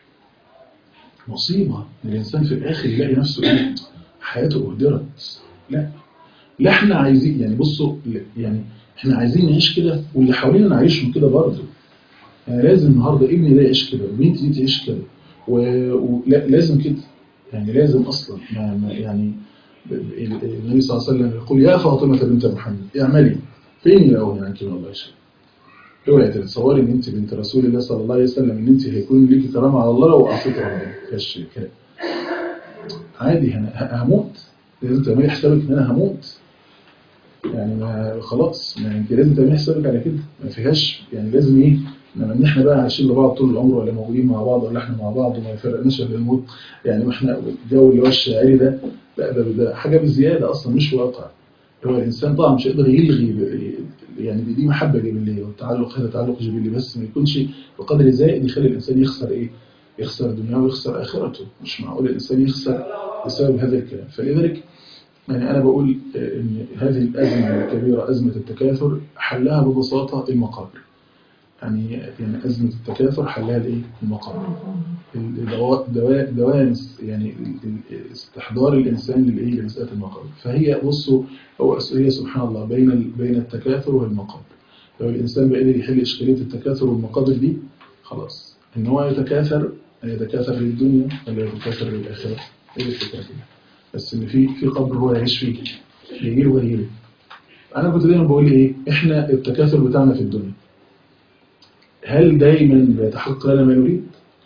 مصيبه ان الانسان في الاخر يلاقي نفسه ايه حياته اهدرت لا لا احنا عايزين يعني بصوا يعني احنا عايزين نعيش كده واللي حوالينا نعيشهم كده برضه يعني لازم النهارده ابني ده يعيش كده وبنتي دي تعيش كده ولازم كده يعني لازم اصلا ما ما- يعني ب- ب- النبي صلى الله عليه وسلم يقول يا فاطمه بنت محمد اعملي فين الاول عنك من الله شيء اوعي تتصوري ان انت بنت رسول الله صلى الله عليه وسلم ان انت هيكون ليكي كرامه على الله لو اعطيت ربنا فيهاش كده عادي انا ه- هموت لازم تعملي حسابك ان انا هموت يعني ما خلاص ما انت لازم تعملي حسابك على كده ما فيهاش يعني لازم ايه انما ان احنا بقى عايشين لبعض طول العمر ولا موجودين مع بعض ولا احنا مع بعض وما يفرقناش الا الموت يعني واحنا الجو اللي هو الشاعري ده لا ده, ده حاجه بزياده اصلا مش واقع هو الانسان طبعا مش هيقدر يلغي ب- يعني دي, دي محبه جبليه والتعلق هذا تعلق جبلي بس ما يكونش بقدر زائد يخلي الانسان يخسر ايه؟ يخسر دنياه ويخسر اخرته مش معقول الانسان يخسر بسبب هذا الكلام فلذلك يعني انا بقول آه، ان هذه الازمه الكبيره ازمه التكاثر حلها ببساطه المقابر يعني يعني ازمه التكاثر حلها الايه؟ المقابر الدواء دواء دواء يعني ال- ال- استحضار الانسان للايه لمساله المقابر فهي بصوا هو هي سبحان الله بين ال- بين التكاثر والمقابر لو الانسان بقى قدر يحل اشكاليه التكاثر والمقابر دي خلاص ان هو يتكاثر يتكاثر للدنيا ولا يتكاثر للاخره هي الفكره كده بس ان في في قبر هو يعيش فيه يجيله ويجيله انا كنت دايما بقول ايه احنا التكاثر بتاعنا في الدنيا هل دايما بيتحقق لنا ما نريد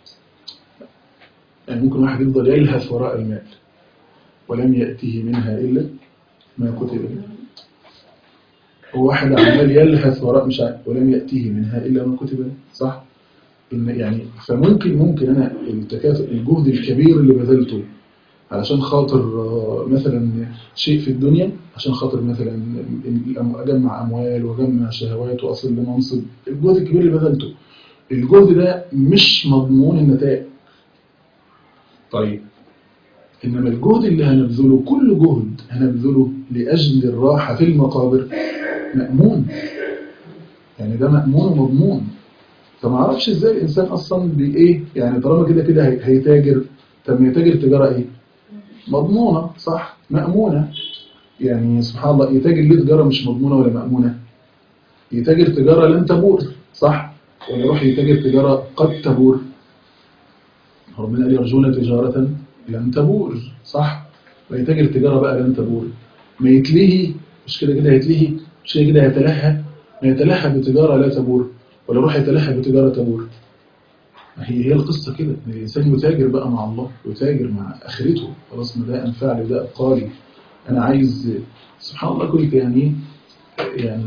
يعني ممكن واحد يفضل يلهث وراء المال ولم يأته منها إلا ما كتب له هو واحد عمال يلهث وراء مش عارف ولم يأتيه منها إلا ما كتب له صح؟ إن يعني فممكن ممكن أنا التكاثر الجهد الكبير اللي بذلته علشان خاطر آه، مثلا شيء في الدنيا عشان خاطر مثلا الأم- أجمع أموال وأجمع شهوات وأصل لمنصب الجهد الكبير اللي بذلته الجهد ده مش مضمون النتائج طيب إنما الجهد اللي هنبذله كل جهد هنبذله لأجل الراحة في المقابر مأمون يعني ده مأمون ومضمون فما اعرفش ازاي الانسان اصلا بايه يعني طالما كده كده هي- هيتاجر طب ما يتاجر تجاره ايه مضمونه صح مامونه يعني سبحان الله يتاجر ليه تجاره مش مضمونه ولا مامونه يتاجر تجاره لن تبور صح ولا يروح يتاجر تجاره قد تبور ربنا قال يرجون تجاره لن تبور صح ويتاجر تجاره بقى لن تبور ما يتلهي مش كده كده هيتلهي مش كده كده هيتلهى ما يتلهى بتجاره لا تبور ولا يروح يتلهى بتجاره تبور ما هي هي القصة كده إن الإنسان يتاجر بقى مع الله يتاجر مع آخرته خلاص ما ده أنفع لي ده أبقالي أنا عايز سبحان الله كنت يعني يعني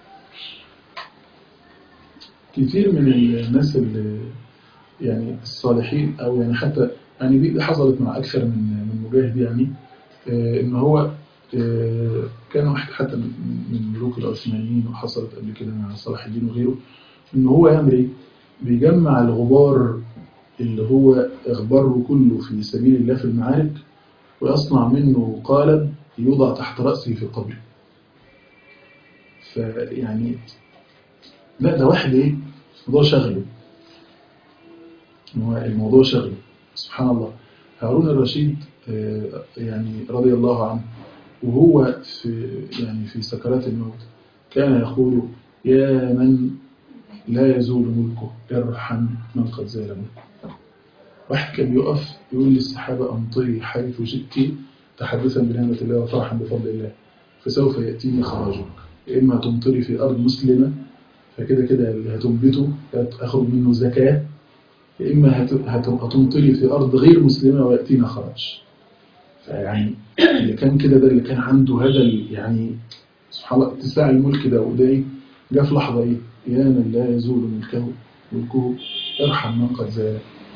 كتير من الناس اللي يعني الصالحين أو يعني حتى يعني دي دي حصلت مع أكثر من من مجاهد يعني آه، إن هو آه، كان واحد حتى من من ملوك العثمانيين وحصلت قبل كده مع صلاح الدين وغيره إن هو يعمل إيه؟ بيجمع الغبار اللي هو غباره كله في سبيل الله في المعارك ويصنع منه قالب يوضع تحت رأسه في قبره فيعني لا ده واحد ايه الموضوع شغله هو الموضوع شغله سبحان الله هارون الرشيد آه، يعني رضي الله عنه وهو في يعني في سكرات الموت كان يقول يا من لا يزول ملكه ارحم من قد زال ملكه واحد كان يقف يقول للسحابة أمطري حيث شئت تحدثا بنعمة الله وفرحا بفضل الله فسوف يأتيني خراجك يا إما تمطري في أرض مسلمة فكده كده اللي هتنبته هتاخد منه زكاة يا إما هت- هت- هتمطري في أرض غير مسلمة ويأتينا خراج فيعني اللي كان كده ده اللي كان عنده هذا ال- يعني سبحان الله اتساع الملك ده وده ايه جاء في لحظة ايه يا من لا يزول ملكه ملكه ارحم من قد زال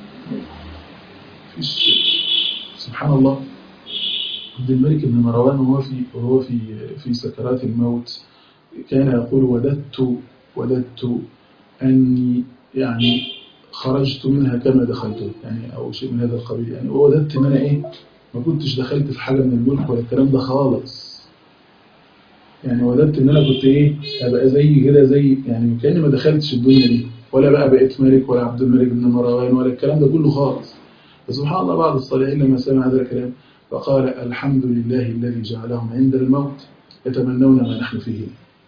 فيش سبحان الله عبد الملك بن مروان وهو في وهو في في سكرات الموت كان يقول وددت وددت أني يعني خرجت منها كما دخلت يعني أو شيء من هذا القبيل يعني ووددت إن أنا إيه ما كنتش دخلت في حاجة من الملك ولا الكلام ده خالص يعني وددت إن أنا كنت إيه أبقى زي كده زي يعني كأني ما دخلتش الدنيا دي ولا بقى بقيت ملك ولا عبد الملك بن مروان ولا الكلام ده كله خالص فسبحان الله بعض الصالحين لما سمع هذا الكلام فقال الحمد لله الذي جعلهم عند الموت يتمنون ما نحن فيه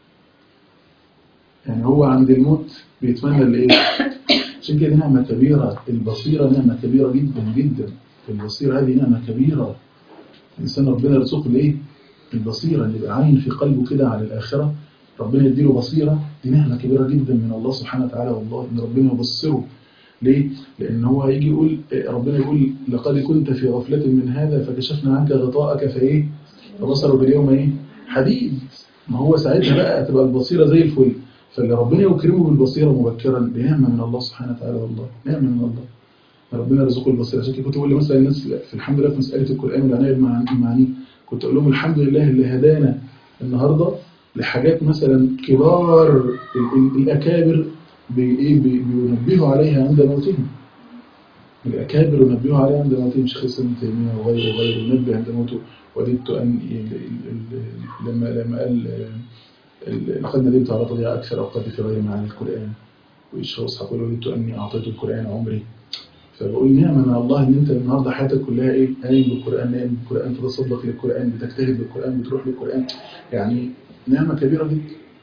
يعني هو عند الموت بيتمنى اللي ايه عشان كده نعمة كبيرة البصيرة نعمة كبيرة جدا جدا البصيرة هذه نعمة كبيرة الإنسان ربنا يرزقه الايه البصيرة اللي يبقى عين في قلبه كده على الآخرة ربنا يديله بصيرة دي نعمة كبيرة جدا من الله سبحانه وتعالى والله إن ربنا يبصره ليه؟ لأن هو هيجي يقول ربنا يقول لقد كنت في غفلة من هذا فكشفنا عنك غطاءك فإيه؟ فبصرك اليوم إيه؟ حديد ما هو ساعتها بقى تبقى البصيرة زي الفل فاللي ربنا يكرمه بالبصيره مبكرا دي نعمه من الله سبحانه وتعالى والله نعمه من الله ربنا يرزقه البصيره عشان كده كنت بقول مثلا الناس في الحمد لله في مساله القران والعنايه بالمعاني كنت اقول لهم الحمد لله اللي هدانا النهارده لحاجات مثلا كبار ال- ال- الاكابر بي- إيه بي- بينبهوا عليها عند موتهم الأكابر ينبهوا عليها عند موتهم شيخ الإسلام ابن تيمية وغيره وغيره ينبه عند موته وددت أن ال- ال- ال- لما لما قال ال- لقد ندمت على تضييع أكثر أوقاتي في غير معاني القرآن ويشرح أصحابه يقول وددت أني أعطيت القرآن عمري فبقول نعمة من الله إن أنت النهاردة حياتك كلها إيه؟ قايم بالقرآن نايم بالقرآن تتصدق للقرآن بتجتهد بالقرآن بتروح للقرآن يعني نعمة كبيرة جدا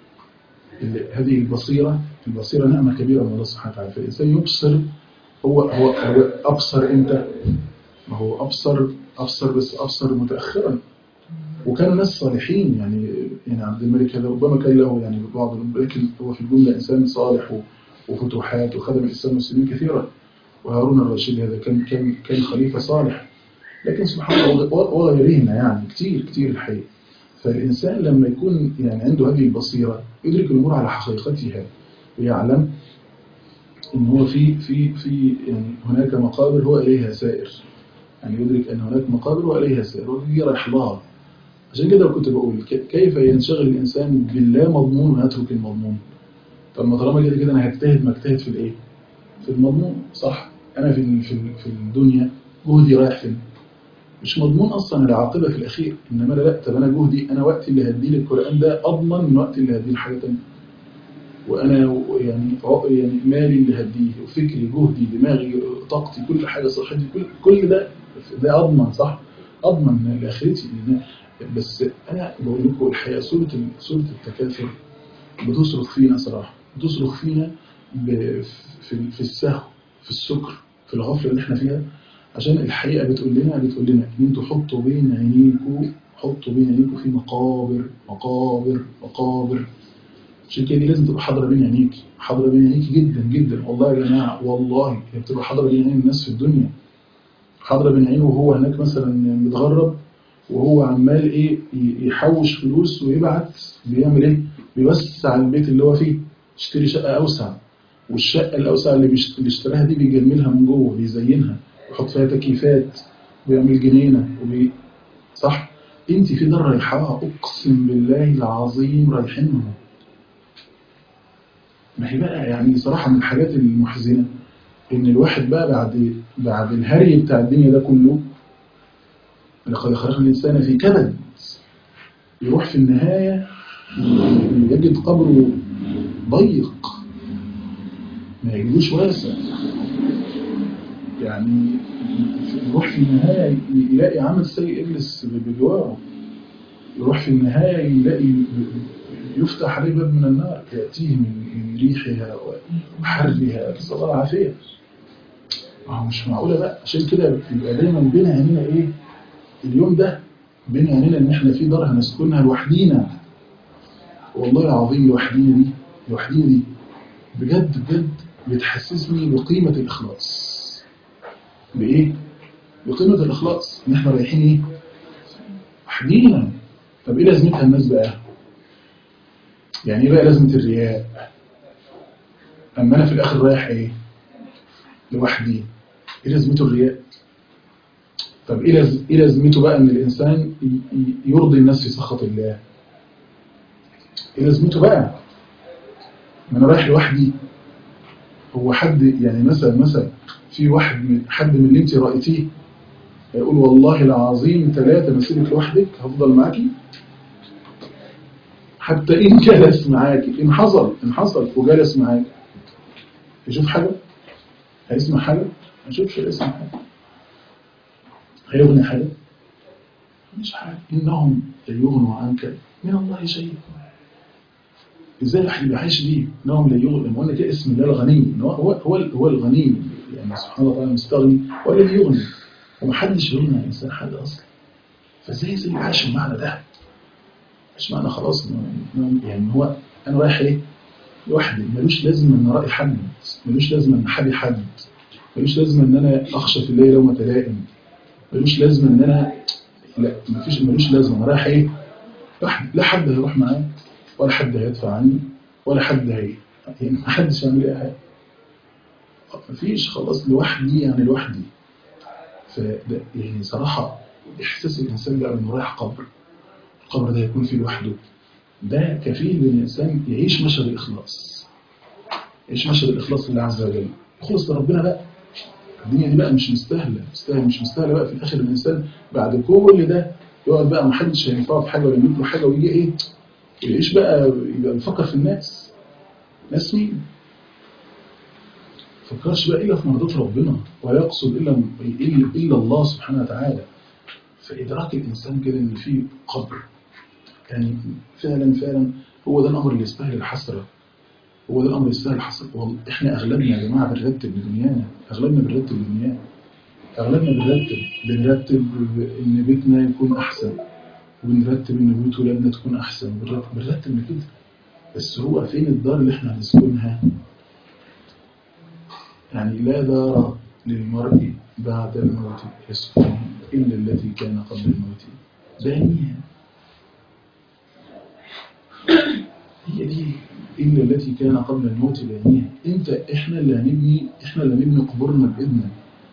ال- هذه البصيرة البصيرة نعمة كبيرة من الله سبحانه وتعالى فالإنسان يبصر هو هو هو أبصر إمتى؟ ما هو أبصر أبصر بس أبصر متأخرا وكانوا ناس صالحين يعني يعني عبد الملك هذا ربما كان له يعني بعض لكن هو في الجملة إنسان صالح و- وفتوحات وخدم الإسلام المسلمين كثيرا وهارون الرشيد هذا كان كان كان خليفة صالح لكن سبحان الله وغ- وغيرهما يعني كتير كتير الحقيقة فالإنسان لما يكون يعني عنده هذه البصيرة يدرك الأمور على حقيقتها ويعلم إن هو في في في يعني هناك مقابر هو إليها سائر يعني يدرك أن هناك مقابر وإليها سائر وهي رايح لها عشان كده كنت بقول ك- كيف ينشغل الإنسان باللا مضمون ويترك المضمون طب ما طالما كده كده أنا هجتهد ما اجتهد في الإيه؟ في المضمون صح أنا في ال- في ال- في الدنيا جهدي رايح فين؟ مش مضمون أصلا العاقبة في الأخير إنما أنا لا طب أنا جهدي أنا وقتي اللي هديه للقرآن ده أضمن من وقتي اللي هديه لحاجة تانية وانا و- يعني ع- يعني مالي اللي هديه وفكري جهدي دماغي طاقتي كل حاجه صحتي كل كل ده ده اضمن صح اضمن لاخرتي لأن- بس انا بقول لكم الحقيقه سوره ال- سوره التكاثر بتصرخ فينا صراحه بتصرخ فينا ب- في في السهو في السكر في الغفله اللي احنا فيها عشان الحقيقه بتقول لنا بتقول لنا ان انتوا حطوا بين عينيكم حطوا بين عينيكم في مقابر مقابر مقابر عشان كده دي لازم تبقى حاضره بين عينيك حاضره بين عينيك جدا جدا والله يا جماعه والله هي بتبقى حاضره بين عين الناس في الدنيا حاضره بين عينه وهو هناك مثلا متغرب وهو عمال ايه ي- يحوش فلوس ويبعت بيعمل ايه بيوسع البيت اللي هو فيه يشتري شقه اوسع والشقه الاوسع اللي, بيشت... اللي اشتراها دي بيجملها من جوه بيزينها ويحط فيها تكييفات ويعمل جنينه وبي... صح انت في دار رايحاها اقسم بالله العظيم رايحينها ما هي بقى يعني صراحة من الحاجات المحزنة إن الواحد بقى بعد بعد الهري بتاع الدنيا ده كله لقد خلقنا الإنسان في كبد يروح في النهاية يجد قبره ضيق ما يجدوش واسع يعني يروح في النهاية يلاقي عمل سيء يجلس بجواره يروح في النهاية يلاقي يفتح عليه باب من النار يأتيه من من ريحها وحرها نسأل الله العافية ما هو مش معقولة بقى عشان كده يبقى دايما بين عينينا ايه اليوم ده بين عينينا ان احنا في دار هنسكنها لوحدينا والله العظيم لوحدينا دي لوحدينا دي بجد بجد بتحسسني بقيمة الإخلاص بإيه؟ بقيمة الإخلاص إن إحنا رايحين إيه؟ وحدينا طب إيه لازمتها الناس بقى؟ يعني إيه بقى لازمة الرياء؟ أما أنا في الآخر رايح إيه؟ لوحدي إيه لازمته الرياء؟ طب إيه لاز- إيه لازمته بقى إن الإنسان ي- ي- يرضي الناس في سخط الله؟ إيه لازمته بقى؟ ما أنا رايح لوحدي هو حد يعني مثلا مثلا في واحد من حد من اللي انت رأيتيه يقول والله العظيم ثلاثة مسيرك لوحدك هفضل معاكي حتى إن جلس معاكي إن حصل إن حصل وجلس معاكي يشوف حاجة هيسمع حاجة ما يشوفش هيسمع حاجة هيغني حاجة مش حاجة إنهم لا يغنوا عنك من الله شيء ازاي الواحد يبقى عايش بيه انهم لا يغني لما قلنا كده اسم الله الغني ان هو هو هو, هو الغني يعني سبحانه وتعالى المستغني هو الذي يغني ومحدش يغني عن الانسان حاجه اصلا فازاي ازاي عايش المعنى ده مش معنى خلاص إنه- إنه- يعني هو انا رايح ايه لوحدي ملوش لازمه ان راي حد ملوش لازمه ان حد حد ملوش لازمه ان انا اخشى في الليل يوم تلائم ملوش لازمه ان انا لا مفيش ملوش لازمه انا رايح ايه لوحدي لا حد هيروح معايا ولا حد هيدفع عني ولا حد هي يعني ما حدش يعمل لي اي حاجه مفيش خلاص لوحدي يعني لوحدي فده يعني صراحه احساس الانسان بقى انه رايح قبر القبر ده يكون فيه لوحده ده كفيل بان الانسان يعيش مشهد الاخلاص يعيش مشهد الاخلاص لله عز وجل يخلص لربنا بقى الدنيا دي بقى مش مستاهله مستاهله مش مستاهله بقى في الاخر الانسان بعد كل ده يقعد بقى ما حدش هينفعه في حاجه ولا يملك له حاجه ويجي ايه يعيش بقى يبقى بيفكر في الناس ناس مين؟ ما فكرش بقى الا في مرضات ربنا ولا يقصد الا الا الا الله سبحانه وتعالى فادراك الانسان كده ان في قبر يعني فعلا فعلا هو ده الامر اللي يستاهل الحسره هو ده الامر اللي يستاهل الحسره والله احنا اغلبنا يا جماعه بنرتب لدنيانا اغلبنا بنرتب لدنيانا اغلبنا بنرتب بنرتب ان بيتنا يكون احسن وبنرتب ان بيوت ولادنا تكون احسن بنرتب بنرتب لكده بس هو فين الدار اللي احنا هنسكنها يعني لا دار للمرء بعد الموت يسكنها الا التي كان قبل الموت بانيها هي دي إلا التي كان قبل الموت بانيها انت احنا اللي هنبني احنا اللي هنبني قبورنا باذننا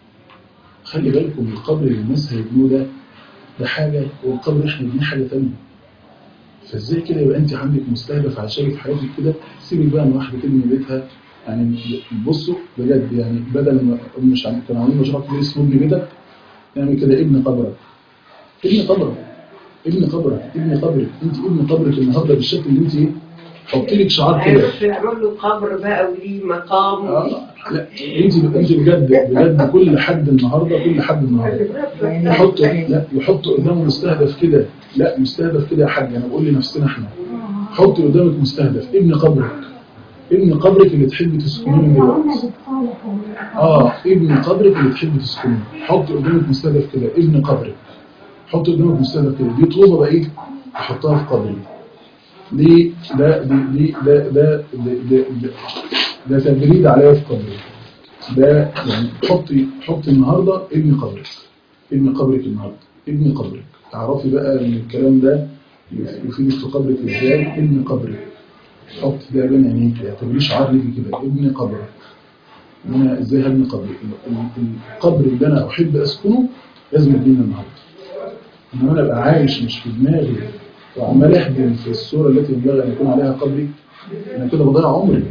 خلي بالكم القبر اللي الناس هيبنوه ده ده حاجة والقبر احنا بنبنيه حاجة تانية فازاي كده يبقى انت عندك مستهدف عشان في حياتك كده سيبك بقى من واحدة تبني بيتها يعني بصوا بجد يعني بدل ما مش عم كانوا عاملين مشروع كبير اسمه ابن بيتك نعمل كده ابن قبرك ابن قبرك ابن قبرك ابن قبرك انت ابن قبرك النهارده بالشكل اللي انت ايه حط لك شعار كده عرف يعمل له قبر بقى وليه مقام اه لا انت انت بجد بجد كل حد النهارده كل حد النهارده يحط لا يحط قدامه مستهدف كده لا مستهدف كده يا حاج انا بقول لنفسنا احنا حط قدامك مستهدف ابن قبرك ابن قبرك اللي تحب تسكنيه من دلوقتي اه ابن قبرك اللي تحب تسكنيه حط قدامك مستهدف كده ابن قبرك حط قدامك مستهدف كده دي طلبه بقى ايه احطها في قبري دي ده دي دي ده ده ده, ده, ده, ده تجريد عليا في قبري ده يعني حطي حطي النهارده ابن قبرك ابن قبرك النهارده ابن قبرك تعرفي بقى ان الكلام ده يفيدك في قبرك ازاي ابن قبرك حط ده بين عينيك اعتبريه شعار ليكي كده ابن قبرك انا ازاي هبني قبري القبر اللي انا احب اسكنه لازم ابنيه النهارده ان انا ابقى عايش مش في دماغي وعمال احجم في الصوره التي ينبغي ان يكون عليها قبري انا كده بضيع عمري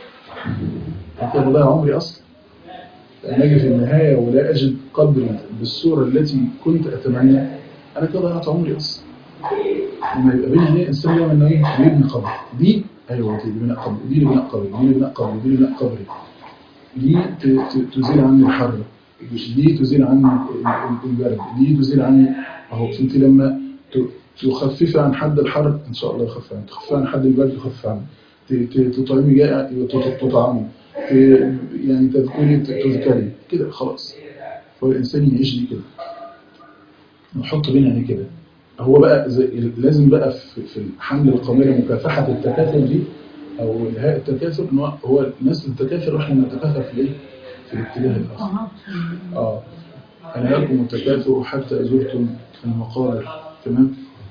انا كده بضيع عمري اصلا لما اجي في النهايه ولا اجد قبري بالصوره التي كنت اتمنى انا كده ضيعت عمري اصلا لما يبقى بين عيني انسان يعمل انه ايه بيبني قبر دي ايوه دي بناء قبر دي اللي بناء قبر دي اللي بناء قبر دي اللي بناء قبري دي ت- ت- تزيل عني الحر دي تزيل عني ال- ال- البرد دي تزيل عني اهو انت لما ت- تخففي عن حد الحر ان شاء الله يخفف عنك تخففي عن حد البرد يخفف عنك ت- ت- تطعمي جائع يط- تطعمي ت- يعني تذكري تذكري كده خلاص هو الانسان يعيش دي كده نحط بين عينيه كده هو بقى زي لازم بقى في في حمل القميرة مكافحة التكاثر دي أو إنهاء التكاثر إن هو- هو الناس التكاثر وإحنا نتكاثر في الإيه؟ في الاتجاه الآخر. آه أنا لكم التكاثر حتى زرتم المقابر تمام؟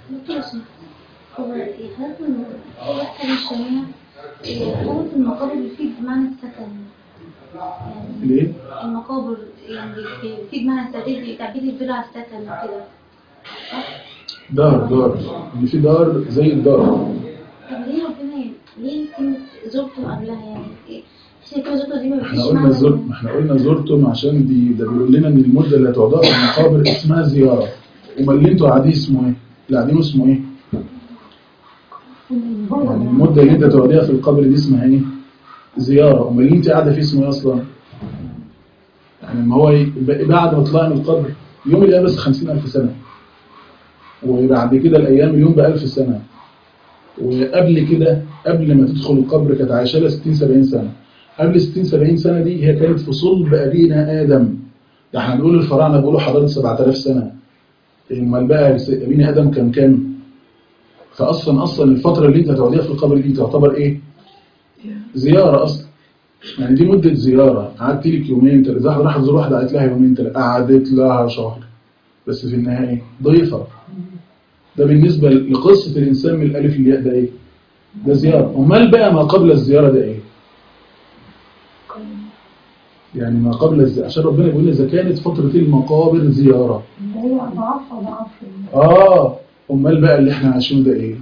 هو حالات هو حاجة الشريعة حالات المقابر بتفيد بمعنى السكن يعني ليه؟ المقابر يعني بتفيد معنى التعبير تعبير يدل على السكن وكده دار دار إن في دار زي الدار طب ليه ربنا ليه كلمة زرتم قبلها يعني إيه؟ عشان كلمة زرتم دي ما احنا بتفيدش قلنا معنى زر ما احنا قلنا زرتم عشان دي ده بيقول لنا ان المده اللي هتقعدوها في المقابر اسمها زياره امال اللي انتوا قاعدين اسمه ايه؟ اللي قاعدين اسمه ايه؟ يعني المده اللي انت تقعديها في القبر دي اسمها ايه؟ زياره امال اللي انت قاعده فيه اسمه ايه اصلا؟ يعني ما هو ي- ب- بعد ما طلع من القبر يوم الايام بس 50000 سنه وبعد كده الايام اليوم ب 1000 سنه وقبل كده قبل ما تدخل القبر كانت عايشه لها 60 70 سنه قبل 60 70 سنه دي هي كانت في صلب ابينا ادم ده احنا بنقول الفراعنه بيقولوا حضاره 7000 سنه امال بقى ابينا ادم كان كام فاصلا اصلا الفتره اللي انت هتقعديها في القبر دي تعتبر ايه زياره اصلا يعني دي مده زياره قعدت لك يومين ثلاثه واحده راحت تزور واحده قعدت لها يومين ثلاثه قعدت لها شهر بس في النهايه ضيفه ده بالنسبه لقصه الانسان من الالف للياء ده ايه ده زيارة امال بقى ما قبل الزيارة ده ايه يعني ما قبل الزيارة عشان ربنا بيقول إذا كانت فترة المقابر زيارة هي أضعاف أضعاف آه أمال بقى اللي إحنا عايشينه ده إيه؟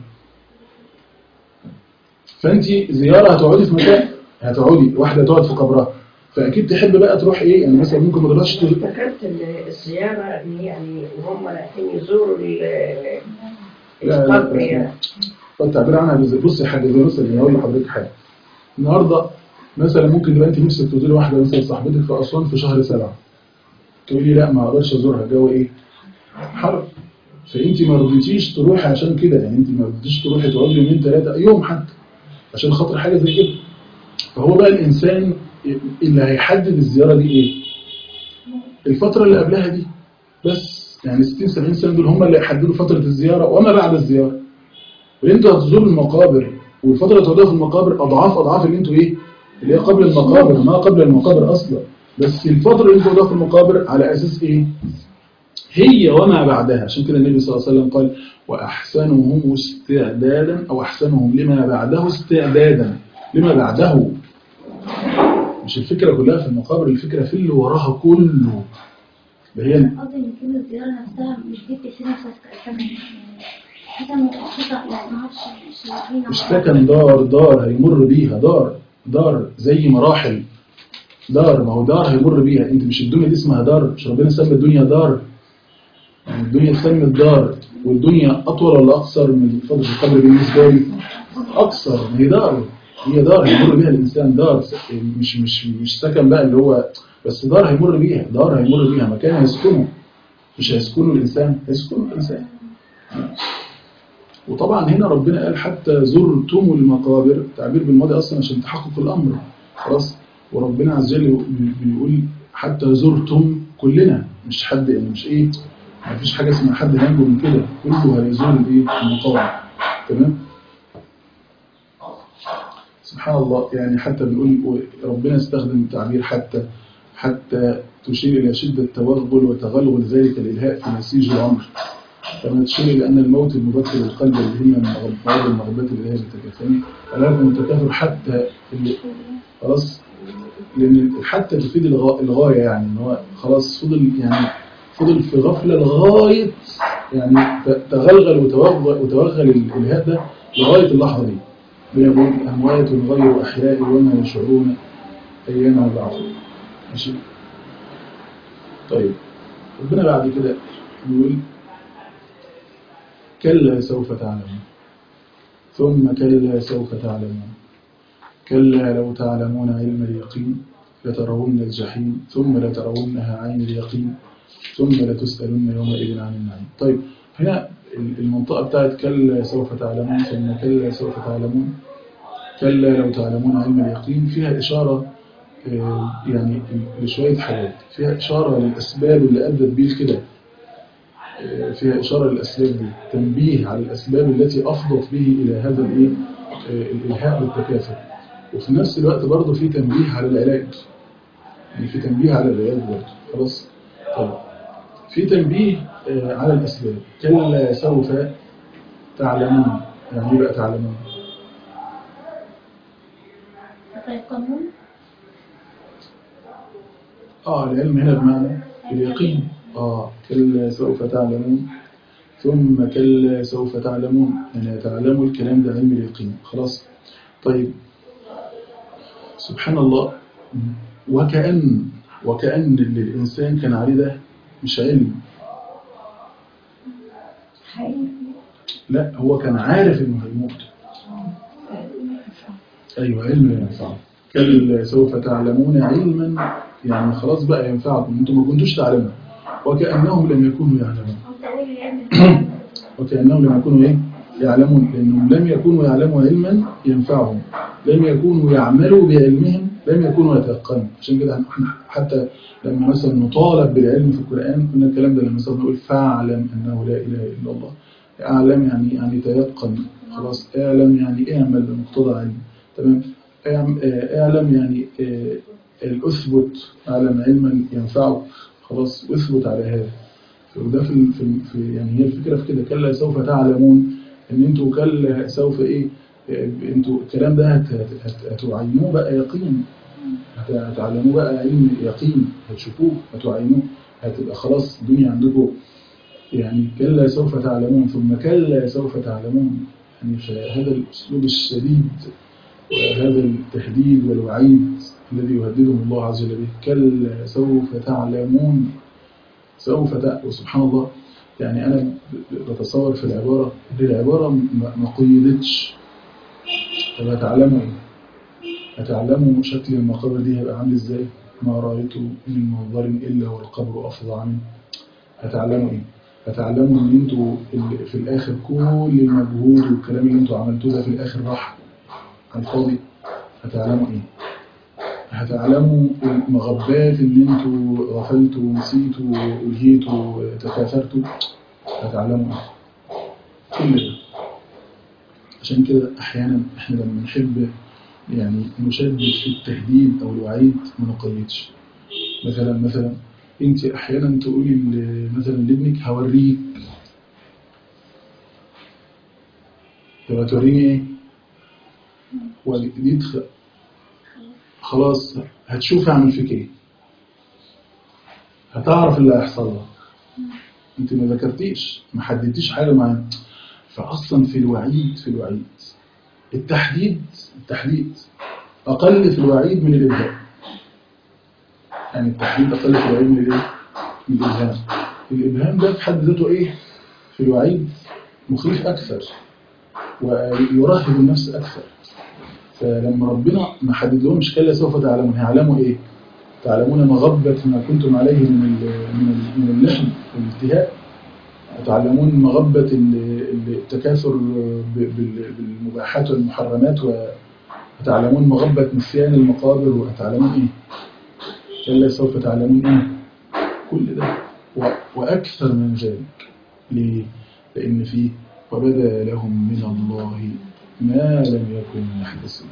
فأنت زيارة هتقعدي في مكان هتقعدي واحدة تقعد في قبرها فأكيد تحب بقى تروح إيه؟ يعني مثلا ممكن ما تروحش ت- افتكرت ان الزيارة إن يعني وهم رايحين يزوروا ال- لا، لا، القبر لا. يعني فالتعبير عنها بز- بصي حاجة زي مثلا يعني هقول لحضرتك حاجة النهاردة مثلا ممكن تبقى أنت نفسك تزوري واحدة مثلا صاحبتك في أسوان في شهر سبعة تقولي لا ما أقدرش أزورها الجو إيه؟ حر فأنت ما رضيتيش تروحي عشان كده يعني أنت ما رضيتيش تروحي تقعدي يومين ثلاثة يوم حتى عشان خاطر حاجة زي كده فهو بقى الإنسان اللي هيحدد الزيارة دي إيه؟ الفترة اللي قبلها دي بس يعني 60 70 سنة دول هم اللي يحددوا فترة الزيارة وما بعد الزيارة اللي انتوا هتزوروا المقابر والفترة اللي تقعدوها في المقابر أضعاف أضعاف اللي انتوا إيه؟ اللي هي قبل المقابر ما قبل المقابر أصلا بس الفترة اللي انتوا تقعدوها في المقابر على أساس إيه؟ هي وما بعدها عشان كده النبي صلى الله عليه وسلم قال وأحسنهم استعدادا أو أحسنهم لما بعده استعدادا لما بعده مش الفكرة كلها في المقابر الفكرة في اللي وراها كله اللي هي قصدي ان كلمة الزيارة نفسها مش دي بتحسين نفسها كمان حاجة مؤقتة يعني ما اعرفش مش عارفين مش سكن دار دار هيمر بيها دار دار زي مراحل دار ما هو دار هيمر بيها انت مش الدنيا دي اسمها دار مش ربنا سمى الدنيا دار يعني الدنيا اتسمت دار والدنيا اطول ولا اقصر من فتره القبر بالنسبه لي اقصر ما هي دار هي دار هيمر بيها الانسان دار مش مش مش سكن بقى اللي هو بس دار هيمر بيها دار هيمر بيها مكان هيسكنه مش هيسكنه الانسان هيسكنه الانسان وطبعا هنا ربنا قال حتى زرتم المقابر تعبير بالماضي اصلا عشان تحقق الامر خلاص وربنا عز وجل بي- بيقول حتى زرتم كلنا مش حد يعني مش ايه ما فيش حاجه اسمها حد هينجو من كده كله هيزور الايه المقابر تمام سبحان الله يعني حتى بنقول ربنا استخدم تعبير حتى حتى تشير إلى شدة توغل وتغلغل ذلك الإلهاء في نسيج العمر كما تشير إلى أن الموت المبكر القلب الهمة من أغضب المغبات الإلهية المتكافئين ولكن متكافر حتى اللي خلاص لأن حتى تفيد الغا- الغاية يعني إن هو خلاص فضل يعني فضل في غفلة لغاية يعني ت- تغلغل وتوغل, وتوغل الإلهاء ده لغاية اللحظة دي بيقول أموات غير أحياء وما يشعرون أيام البعث ماشي طيب ربنا بعد كده يقول كلا سوف تعلمون ثم كلا سوف تعلمون كلا لو تعلمون علم اليقين لترون الجحيم ثم لترونها عين اليقين ثم لتسألن يومئذ عن النعيم طيب هنا المنطقة بتاعت كلا سوف تعلمون ثم كلا سوف تعلمون كلا لو تعلمون علم اليقين فيها إشارة آه، يعني لشوية حاجات فيها إشارة للأسباب اللي أدت بيه كده آه، فيها إشارة للأسباب دي تنبيه على الأسباب التي أفضت به إلى هذا الإيه آه، الإلهاء والتكافؤ وفي نفس الوقت برضه في تنبيه على العلاج يعني في تنبيه على العلاج برضه خلاص طيب في تنبيه آه، على الأسباب كلا سوف تعلمون يعني إيه بقى تعلمون فتيقنون آه العلم هنا بمعنى اليقين آه كلا سوف تعلمون ثم كلا سوف تعلمون يعني تعلموا الكلام ده علم اليقين خلاص طيب سبحان الله وكأن وكأن اللي الإنسان كان عليه ده مش علم حقيقي لا هو كان عارف إنه هيموت أيوة علم لا ينفع كلا سوف تعلمون علما يعني خلاص بقى ينفعكم انتم ما كنتوش تعلموا وكأنهم لم يكونوا يعلمون أو تقول العلم وكأنهم لم يكونوا إيه؟ يعلمون لأنهم لم يكونوا يعلموا علما ينفعهم لم يكونوا يعملوا بعلمهم لم يكونوا يتيقنوا عشان كده احنا حتى لما مثلا نطالب بالعلم في القرآن قلنا الكلام ده لما مثلا نقول فاعلم أنه لا إله إلا الله أعلم يعني يعني تيقن خلاص اعلم يعني اعمل بمقتضى علم تمام اعم- آه، اعلم يعني آه، الأثبت اعلم علما ينفعك خلاص اثبت على هذا وده في, في, في يعني هي الفكرة في كده كلا سوف تعلمون ان انتوا كلا سوف ايه انتوا الكلام ده هت- هت- هت- هتعينوه بقى يقين هت- هتعلموه بقى علم يقين هتشوفوه هتعينوه هتبقى خلاص الدنيا عندكم يعني كلا سوف تعلمون ثم كلا سوف تعلمون يعني فهذا الأسلوب الشديد وهذا التهديد والوعيد الذي يهددهم الله عز وجل به كلا سوف تعلمون سوف تعلمون وسبحان الله يعني أنا ب- بتصور في العبارة دي العبارة ما ما قيدتش طب هتعلموا إيه؟ هتعلموا شكل المقابر دي هيبقى عامل إزاي؟ ما رأيت من منظر إلا والقبر أفظع منه هتعلموا إيه؟ هتعلموا إن أنتوا ال- في الآخر كل المجهود والكلام اللي أنتوا عملتوه ده في الآخر راح على الفاضي هتعلموا إيه؟ هتعلموا المغبات اللي أنتوا غفلتوا ونسيتوا ولهيتوا تكاثرتوا هتعلموا إيه؟ كل ده عشان كده أحيانا إحنا لما نحب يعني نشدد في التهديد أو الوعيد ما نقيدش مثلا مثلا انت احيانا تقولي ل- مثلا لابنك هوريك طب هتوريني ايه ويدخل خلاص هتشوف اعمل فيك ايه هتعرف اللي هيحصل لك انت ما ذكرتيش ما حددتيش حاجه معينه فاصلا في الوعيد في الوعيد التحديد التحديد اقل في الوعيد من الابهام يعني التحديد أقل في الوعيد من الإيه؟ من الإبهام الإبهام ده في حد ذاته إيه؟ في الوعيد مخيف أكثر ويرهب النفس أكثر فلما ربنا ما حدد لهمش كلا سوف تعلمون هيعلموا إيه؟ تعلمون مغبة ما كنتم عليه من ال- من ال- من اللحم والالتهاء وتعلمون مغبة ال- ال- التكاثر ب- بال- بالمباحات والمحرمات وتعلمون مغبة نسيان المقابر وتعلمون إيه؟ كلا سوف تعلمون ايه كل ده و... واكثر من ذلك ليه لان فيه وبدا لهم من الله ما لم يكن يحتسب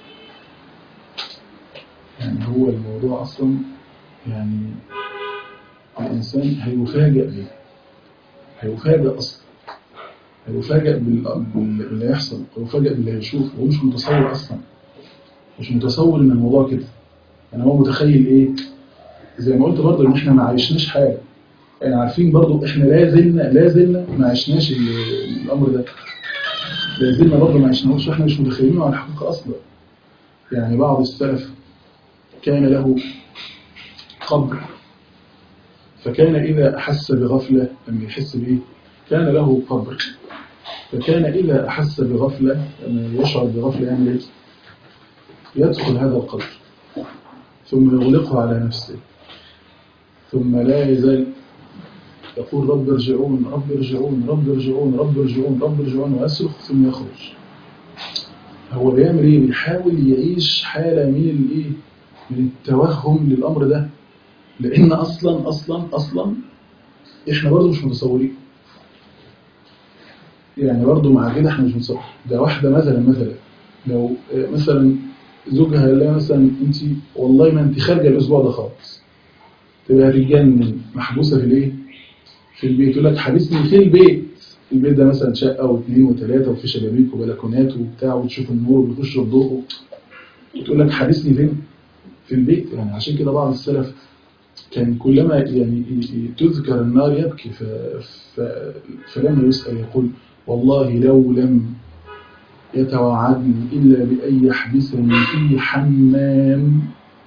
يعني هو الموضوع اصلا يعني الانسان هيفاجئ بيه هيفاجئ اصلا هيفاجئ بال- بال- باللي هيحصل هيفاجئ باللي هيشوفه هو مش متصور اصلا مش متصور ان الموضوع كده يعني هو متخيل ايه زي ما قلت برضه ان احنا ما عايشناش حاجه يعني عارفين برضه احنا لا زلنا لا زلنا ما عشناش ال- الامر ده لا زلنا برضه ما عشناهوش واحنا مش متخيلينه على الحقيقه اصلا يعني بعض السلف كان له قبر فكان اذا احس بغفله لما يحس بايه كان له قبر فكان اذا احس بغفله لما يشعر بغفله يعمل ايه يدخل هذا القبر ثم يغلقه على نفسه ثم لا يزال يقول رب ارجعون رب ارجعون رب ارجعون رب ارجعون رب ارجعون ويصرخ ثم يخرج هو بيعمل ايه بيحاول يعيش حالة من الايه من التوهم للامر ده لان اصلا اصلا اصلا احنا برضه مش متصورين يعني برضه مع كده احنا مش متصورين ده واحدة مثلا مثلا لو آه، مثلا زوجها قال لها مثلا انت والله ما انت خارجه الاسبوع ده خالص تبقى هتتجنن محبوسه في الايه؟ في البيت يقول لك حابسني في البيت البيت ده مثلا شقه واثنين وثلاثه وفي شبابيك وبلكونات وبتاع وتشوف النور وبيخش الضوء وتقول لك حابسني فين؟ في البيت يعني عشان كده بعض السلف كان كلما يعني ي- ي- تذكر النار يبكي ف... ف... فلما يسأل يقول والله لو لم يتوعدني إلا بأن يحبسني في حمام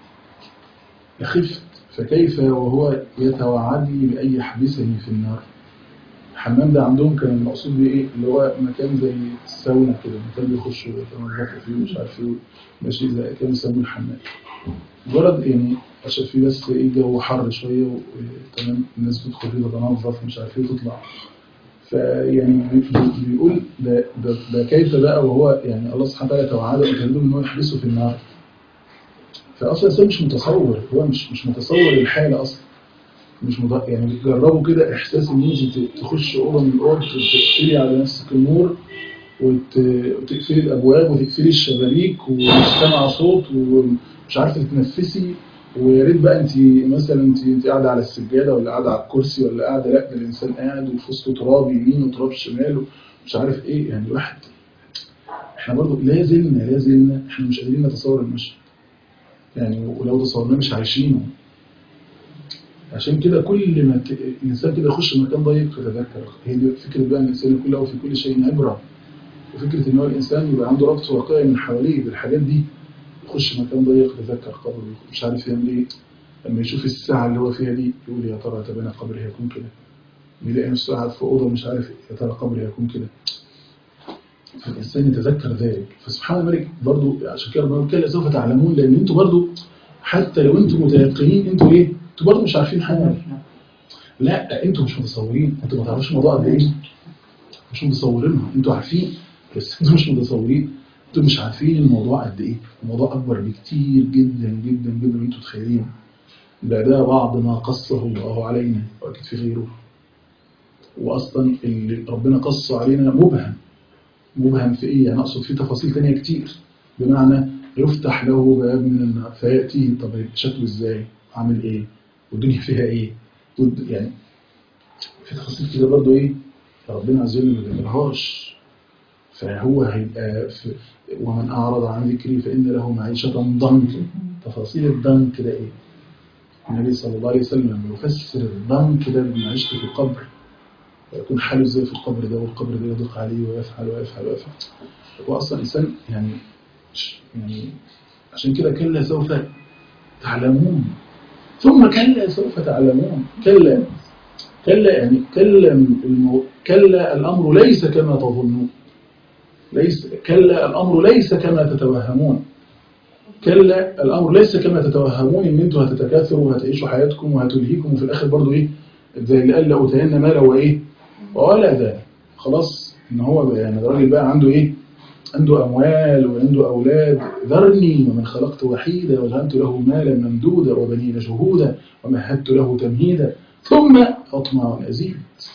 لخفت فكيف وهو يتوعدني بأن يحبسني في النار الحمام ده عندهم كان المقصود بيه ايه اللي هو مكان زي الساونا كده مكان بيخشوا يتنظفوا فيه ومش عارف ايه ماشي زي كانوا يسموه الحمام مجرد يعني عشان فيه بس ايه الجو حر شويه وتمام الناس تدخل فيه تتنظف مش عارف ايه وتطلع فيعني بي- بي- بيقول ده, ده, ده كيف بقى وهو يعني الله سبحانه وتعالى توعده وكلمه ان هو يحبسه في النار فاصلا الانسان مش متصور هو مش مش متصور الحاله اصلا مش مض... يعني جربوا كده احساس ان انت ت- تخش اوضه من الاوض تقفلي على نفسك النور وت... وتقفلي الابواب وتقفلي الشبابيك ومش سامعه صوت ومش عارفه تتنفسي ويا ريت بقى انت مثلا انت انت قاعده على السجاده ولا قاعده على الكرسي ولا قاعده لا ده الانسان قاعد وفي وسطه تراب يمين وتراب شمال ومش عارف ايه يعني الواحد احنا برضو لا زلنا لا زلنا احنا مش قادرين نتصور المشهد يعني ولو تصورناه مش عايشينه عشان كده كل ما ت- الانسان كده يخش مكان ضيق يتذكر هي دي فكره بقى ان الانسان يكون له في كل شيء عبره وفكره ان هو الانسان يبقى عنده ربط واقعي من حواليه بالحاجات دي يخش مكان ضيق يتذكر قبره مش عارف يعمل ايه لما يشوف الساعه اللي هو فيها دي يقول يا ترى طب انا قبري هيكون كده يلاقي نفسه قاعد في اوضه مش عارف يا ترى قبري هيكون كده فالانسان يتذكر ذلك فسبحان الملك برضو عشان كده ربنا بيقول كلا سوف تعلمون لان انتوا برضو حتى لو انتوا متيقنين انتوا ايه انتوا برضو مش عارفين حاجه لا انتوا مش متصورين انتوا ما تعرفوش الموضوع قد ايه مش متصورينها انتوا عارفين بس انتوا مش متصورين انتوا مش عارفين الموضوع قد ايه الموضوع اكبر بكتير جدا جدا جدا من انتوا متخيلين ده ده بعض ما قصه الله علينا واكيد في غيره واصلا اللي ربنا قصه علينا مبهم مبهم في ايه يعني اقصد في تفاصيل تانية كتير بمعنى يفتح له باب من النار فياتيه طب شكله ازاي عامل ايه والدنيا فيها ايه ود- يعني في تفاصيل كده برضو ايه ربنا عز وجل ما ذكرهاش فهو هيبقى في ومن اعرض عن ذكري فان له معيشه ضنك تفاصيل الضنك ده ايه النبي صلى الله عليه وسلم لما يفسر الضنك ده بمعيشته في القبر ويكون حاله ازاي في القبر ده والقبر ده يضيق عليه ويفعل ويفعل ويفعل هو اصلا انسان يعني يعني عشان كده كلا سوف تعلمون ثم كلا سوف تعلمون كلا كلا يعني كلا المو... كلا الامر ليس كما تظنون ليس كلا الامر ليس كما تتوهمون كلا الامر ليس كما تتوهمون ان انتوا هتتكاثروا وهتعيشوا حياتكم وهتلهيكم وفي الاخر برضو ايه زي اللي قال لأوتين مالا وايه وولدا خلاص ان هو بقى يعني الراجل بقى عنده ايه عنده اموال وعنده اولاد ذرني ومن خلقت وحيدا وجعلت له مالا ممدودا وبنين شهودا ومهدت له تمهيدا ثم اطمع ان ازيد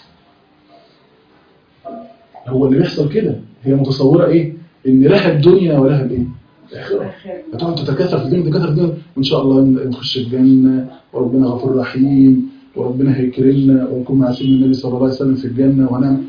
هو اللي بيحصل كده هي متصوره ايه ان لها الدنيا ولها الايه الاخره هتقعد تتكاثر في الدنيا تتكاثر في الدنيا وان شاء الله نخش الجنه وربنا غفور رحيم وربنا هيكرمنا ونكون مع سيدنا النبي صلى الله عليه وسلم في الجنه ونعم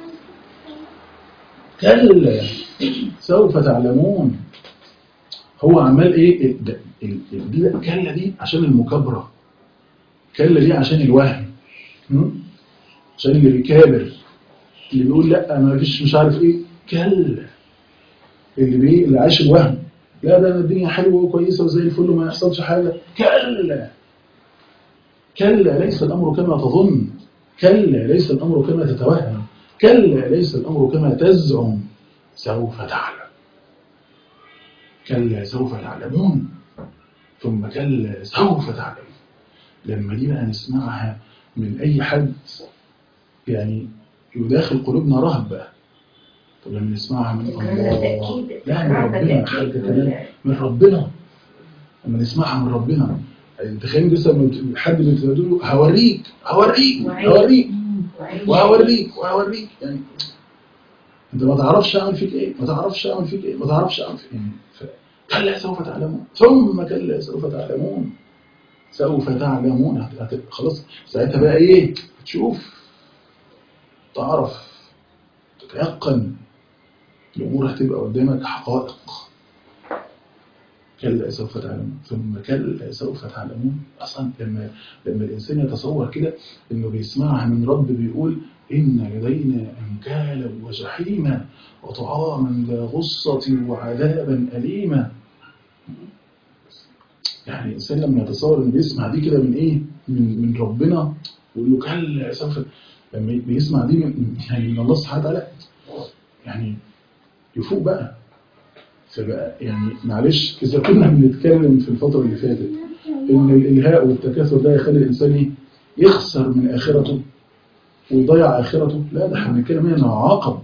كلا سوف تعلمون هو عمال ايه ال- ده- ال- ال- دي بقى كلا دي عشان المكابره كلا دي عشان الوهم م? عشان اللي بيكابر اللي بيقول لا ما فيش مش عارف ايه كلا اللي بي اللي عايش الوهم لا ده الدنيا حلوه وكويسه وزي الفل وما يحصلش حاجه كلا كلا ليس الامر كما تظن كلا ليس الامر كما تتوهم كلا ليس الامر كما تزعم سوف تعلم كلا سوف تعلمون ثم كلا سوف تعلمون لما دي بقى نسمعها من اي حد يعني يداخل قلوبنا رهبه طب لما نسمعها من الله تأكيد لا من ربنا حاجه كمان من ربنا لما نسمعها من ربنا يعني تخيل بس لما بت- حد بتقول له هوريك هوريك وعيد. هوريك وهوريك وهوريك يعني انت ما تعرفش اعمل فيك ايه ما تعرفش اعمل فيك ايه ما تعرفش اعمل فيك ايه ف- كلا سوف تعلمون ثم كلا سوف تعلمون سوف تعلمون هت- هت- خلاص ساعتها بقى ايه تشوف تعرف تتيقن الامور هتبقى قدامك حقائق كلا سوف تعلمون ثم كلا سوف تعلمون اصلا لما لما الانسان يتصور كده انه بيسمعها من رب بيقول ان لدينا انكالا وجحيما وطعاما ذا غصه وعذابا اليما يعني الانسان لما يتصور انه بيسمع دي كده من ايه من من ربنا ويقول له كلا سوف لما بيسمع دي من يعني من الله سبحانه وتعالى يعني يفوق بقى فبقى يعني معلش إذا كنا بنتكلم في الفترة اللي فاتت إن الإلهاء والتكاثر ده يخلي الإنسان إيه؟ يخسر من آخرته ويضيع آخرته لا ده احنا بنتكلم هنا عقب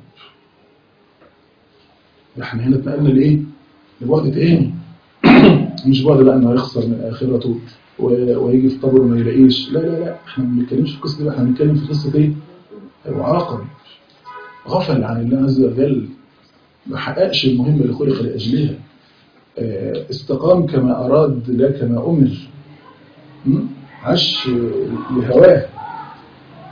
ده احنا هنا اتنقلنا لإيه؟ لبعد تاني مش بعد بقى إنه يخسر من آخرته و- ويجي في قبره ما يلاقيش لا لا لا احنا ما بنتكلمش في القصة دي بقى احنا بنتكلم في قصة إيه؟ وعاقب غفل عن الله عز وجل ما حققش المهمة اللي خلق لأجلها آه، استقام كما أراد لا كما أمر م? عاش آه، لهواه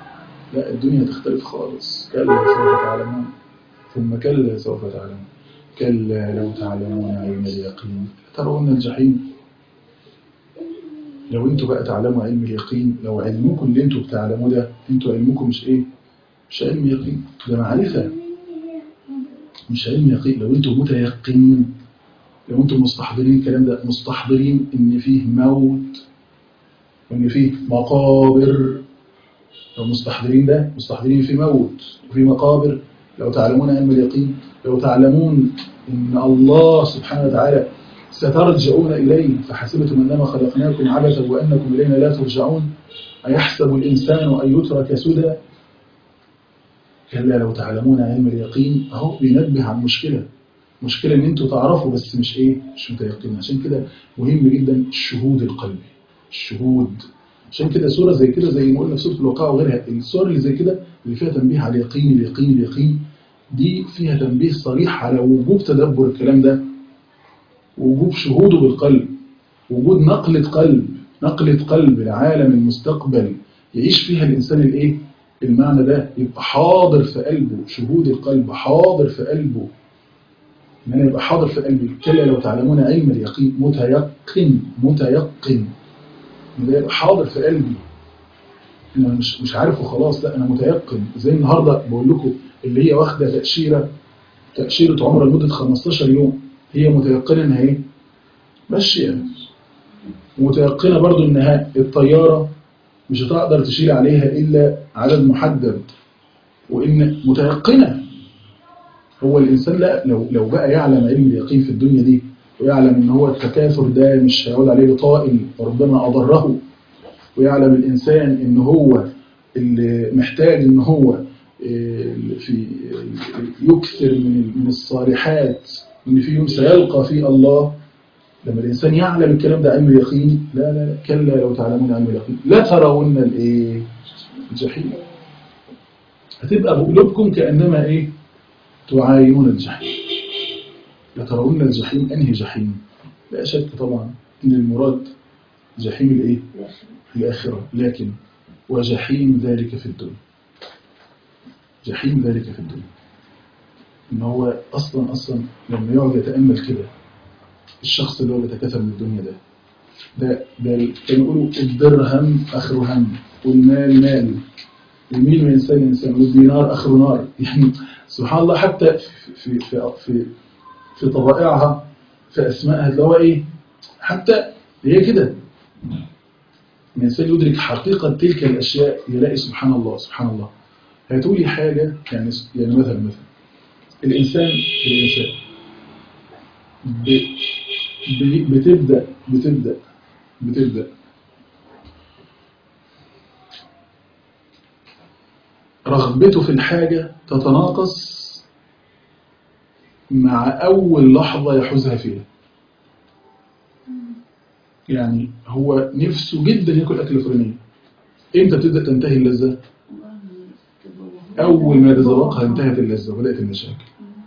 لا الدنيا تختلف خالص كلا سوف تعلمون ثم كلا سوف تعلمون كلا لو تعلمون علم اليقين ترون الجحيم لو انتوا بقى تعلموا علم اليقين لو علمكم اللي انتوا بتعلموه ده انتوا علمكم مش ايه مش علم يقين ده معرفة مش علم يقين لو انتوا متيقنين لو انتوا مستحضرين الكلام ده مستحضرين ان فيه موت وان فيه مقابر لو مستحضرين ده مستحضرين في موت وفي مقابر لو تعلمون علم اليقين لو تعلمون ان الله سبحانه وتعالى سترجعون إليه فحسبتم أنما خلقناكم عبثا وأنكم إلينا لا ترجعون أيحسب الإنسان أن يترك سدى كلا لو تعلمون علم اليقين أهو بينبه عن مشكلة مشكلة إن أنتوا تعرفوا بس مش إيه مش متيقنين عشان كده مهم جدا الشهود القلبي الشهود عشان كده سورة زي كده زي ما قلنا في سورة الوقاء وغيرها السور اللي زي كده اللي فيها تنبيه على اليقين اليقين اليقين دي فيها تنبيه صريح على وجوب تدبر الكلام ده وجوب شهوده بالقلب وجود نقلة قلب نقلة قلب لعالم المستقبل يعيش فيها الإنسان الإيه؟ المعنى ده يبقى حاضر في قلبه شهود القلب حاضر في قلبه إن أنا يبقى حاضر في قلبي كلا لو تعلمون علم اليقين متيقن متيقن إن ده يبقى حاضر في قلبي أنا مش مش عارف وخلاص لا أنا متيقن زي النهاردة بقول لكم اللي هي واخدة تأشيرة تأشيرة عمر لمدة 15 يوم هي متيقنة انها ايه ماشية ومتيقنة برضو انها الطيارة مش هتقدر تشيل عليها الا عدد محدد وان متيقنة هو الانسان لا لو لو بقى يعلم علم اليقين في الدنيا دي ويعلم ان هو التكاثر ده مش هيعود عليه بطائل وربما اضره ويعلم الانسان ان هو اللي محتاج ان هو في يكثر من من الصالحات ان في يوم سيلقى فيه الله لما الانسان يعلم الكلام ده علم اليقين لا لا لا كلا لو تعلمون علم اليقين لا ترون الايه الجحيم هتبقى بقلوبكم كانما ايه تعاينون الجحيم لترون الجحيم انهي جحيم لا شك طبعا ان المراد جحيم الايه الاخره لكن وجحيم ذلك في الدنيا جحيم ذلك في الدنيا ان هو اصلا اصلا لما يقعد يتامل كده الشخص اللي هو بيتكاثر من الدنيا ده ده ده كانوا يقولوا الدرهم اخره هم والمال مال الميل من انسان انسان والدينار اخره نار يعني سبحان الله حتى في في في في طبائعها في اسمائها اللي هو ايه حتى هي كده الانسان يدرك حقيقه تلك الاشياء يلاقي سبحان الله سبحان الله هتقولي حاجه يعني يعني مثلا مثلا الإنسان الإنسان ب... ب... بتبدأ بتبدأ بتبدأ رغبته في الحاجة تتناقص مع أول لحظة يحوزها فيها يعني هو نفسه جدا ياكل أكل فلاني إمتى تبدأ تنتهي اللذة؟ أول ما يتذوقها انتهت اللذة وبدأت المشاكل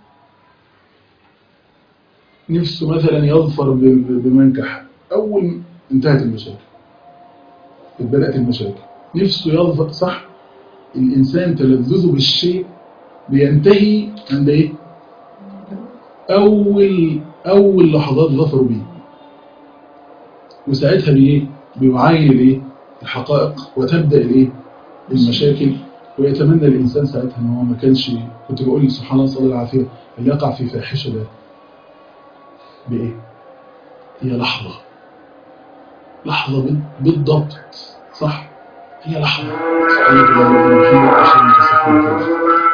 نفسه مثلا يظفر بمنكح أول انتهت المشاكل بدأت المشاكل نفسه يظفر صح الإنسان تلذذه بالشيء بينتهي عند إيه أول أول لحظات ظفره بيه وساعتها بإيه بيعاين الإيه الحقائق وتبدأ الإيه المشاكل ويتمنى الإنسان ساعتها ان هو ما كانش كنت بقول سبحان الله صلى الله العافية اللي يقع في فاحشة ده بإيه؟ هي لحظة لحظة بالضبط صح؟ هي لحظة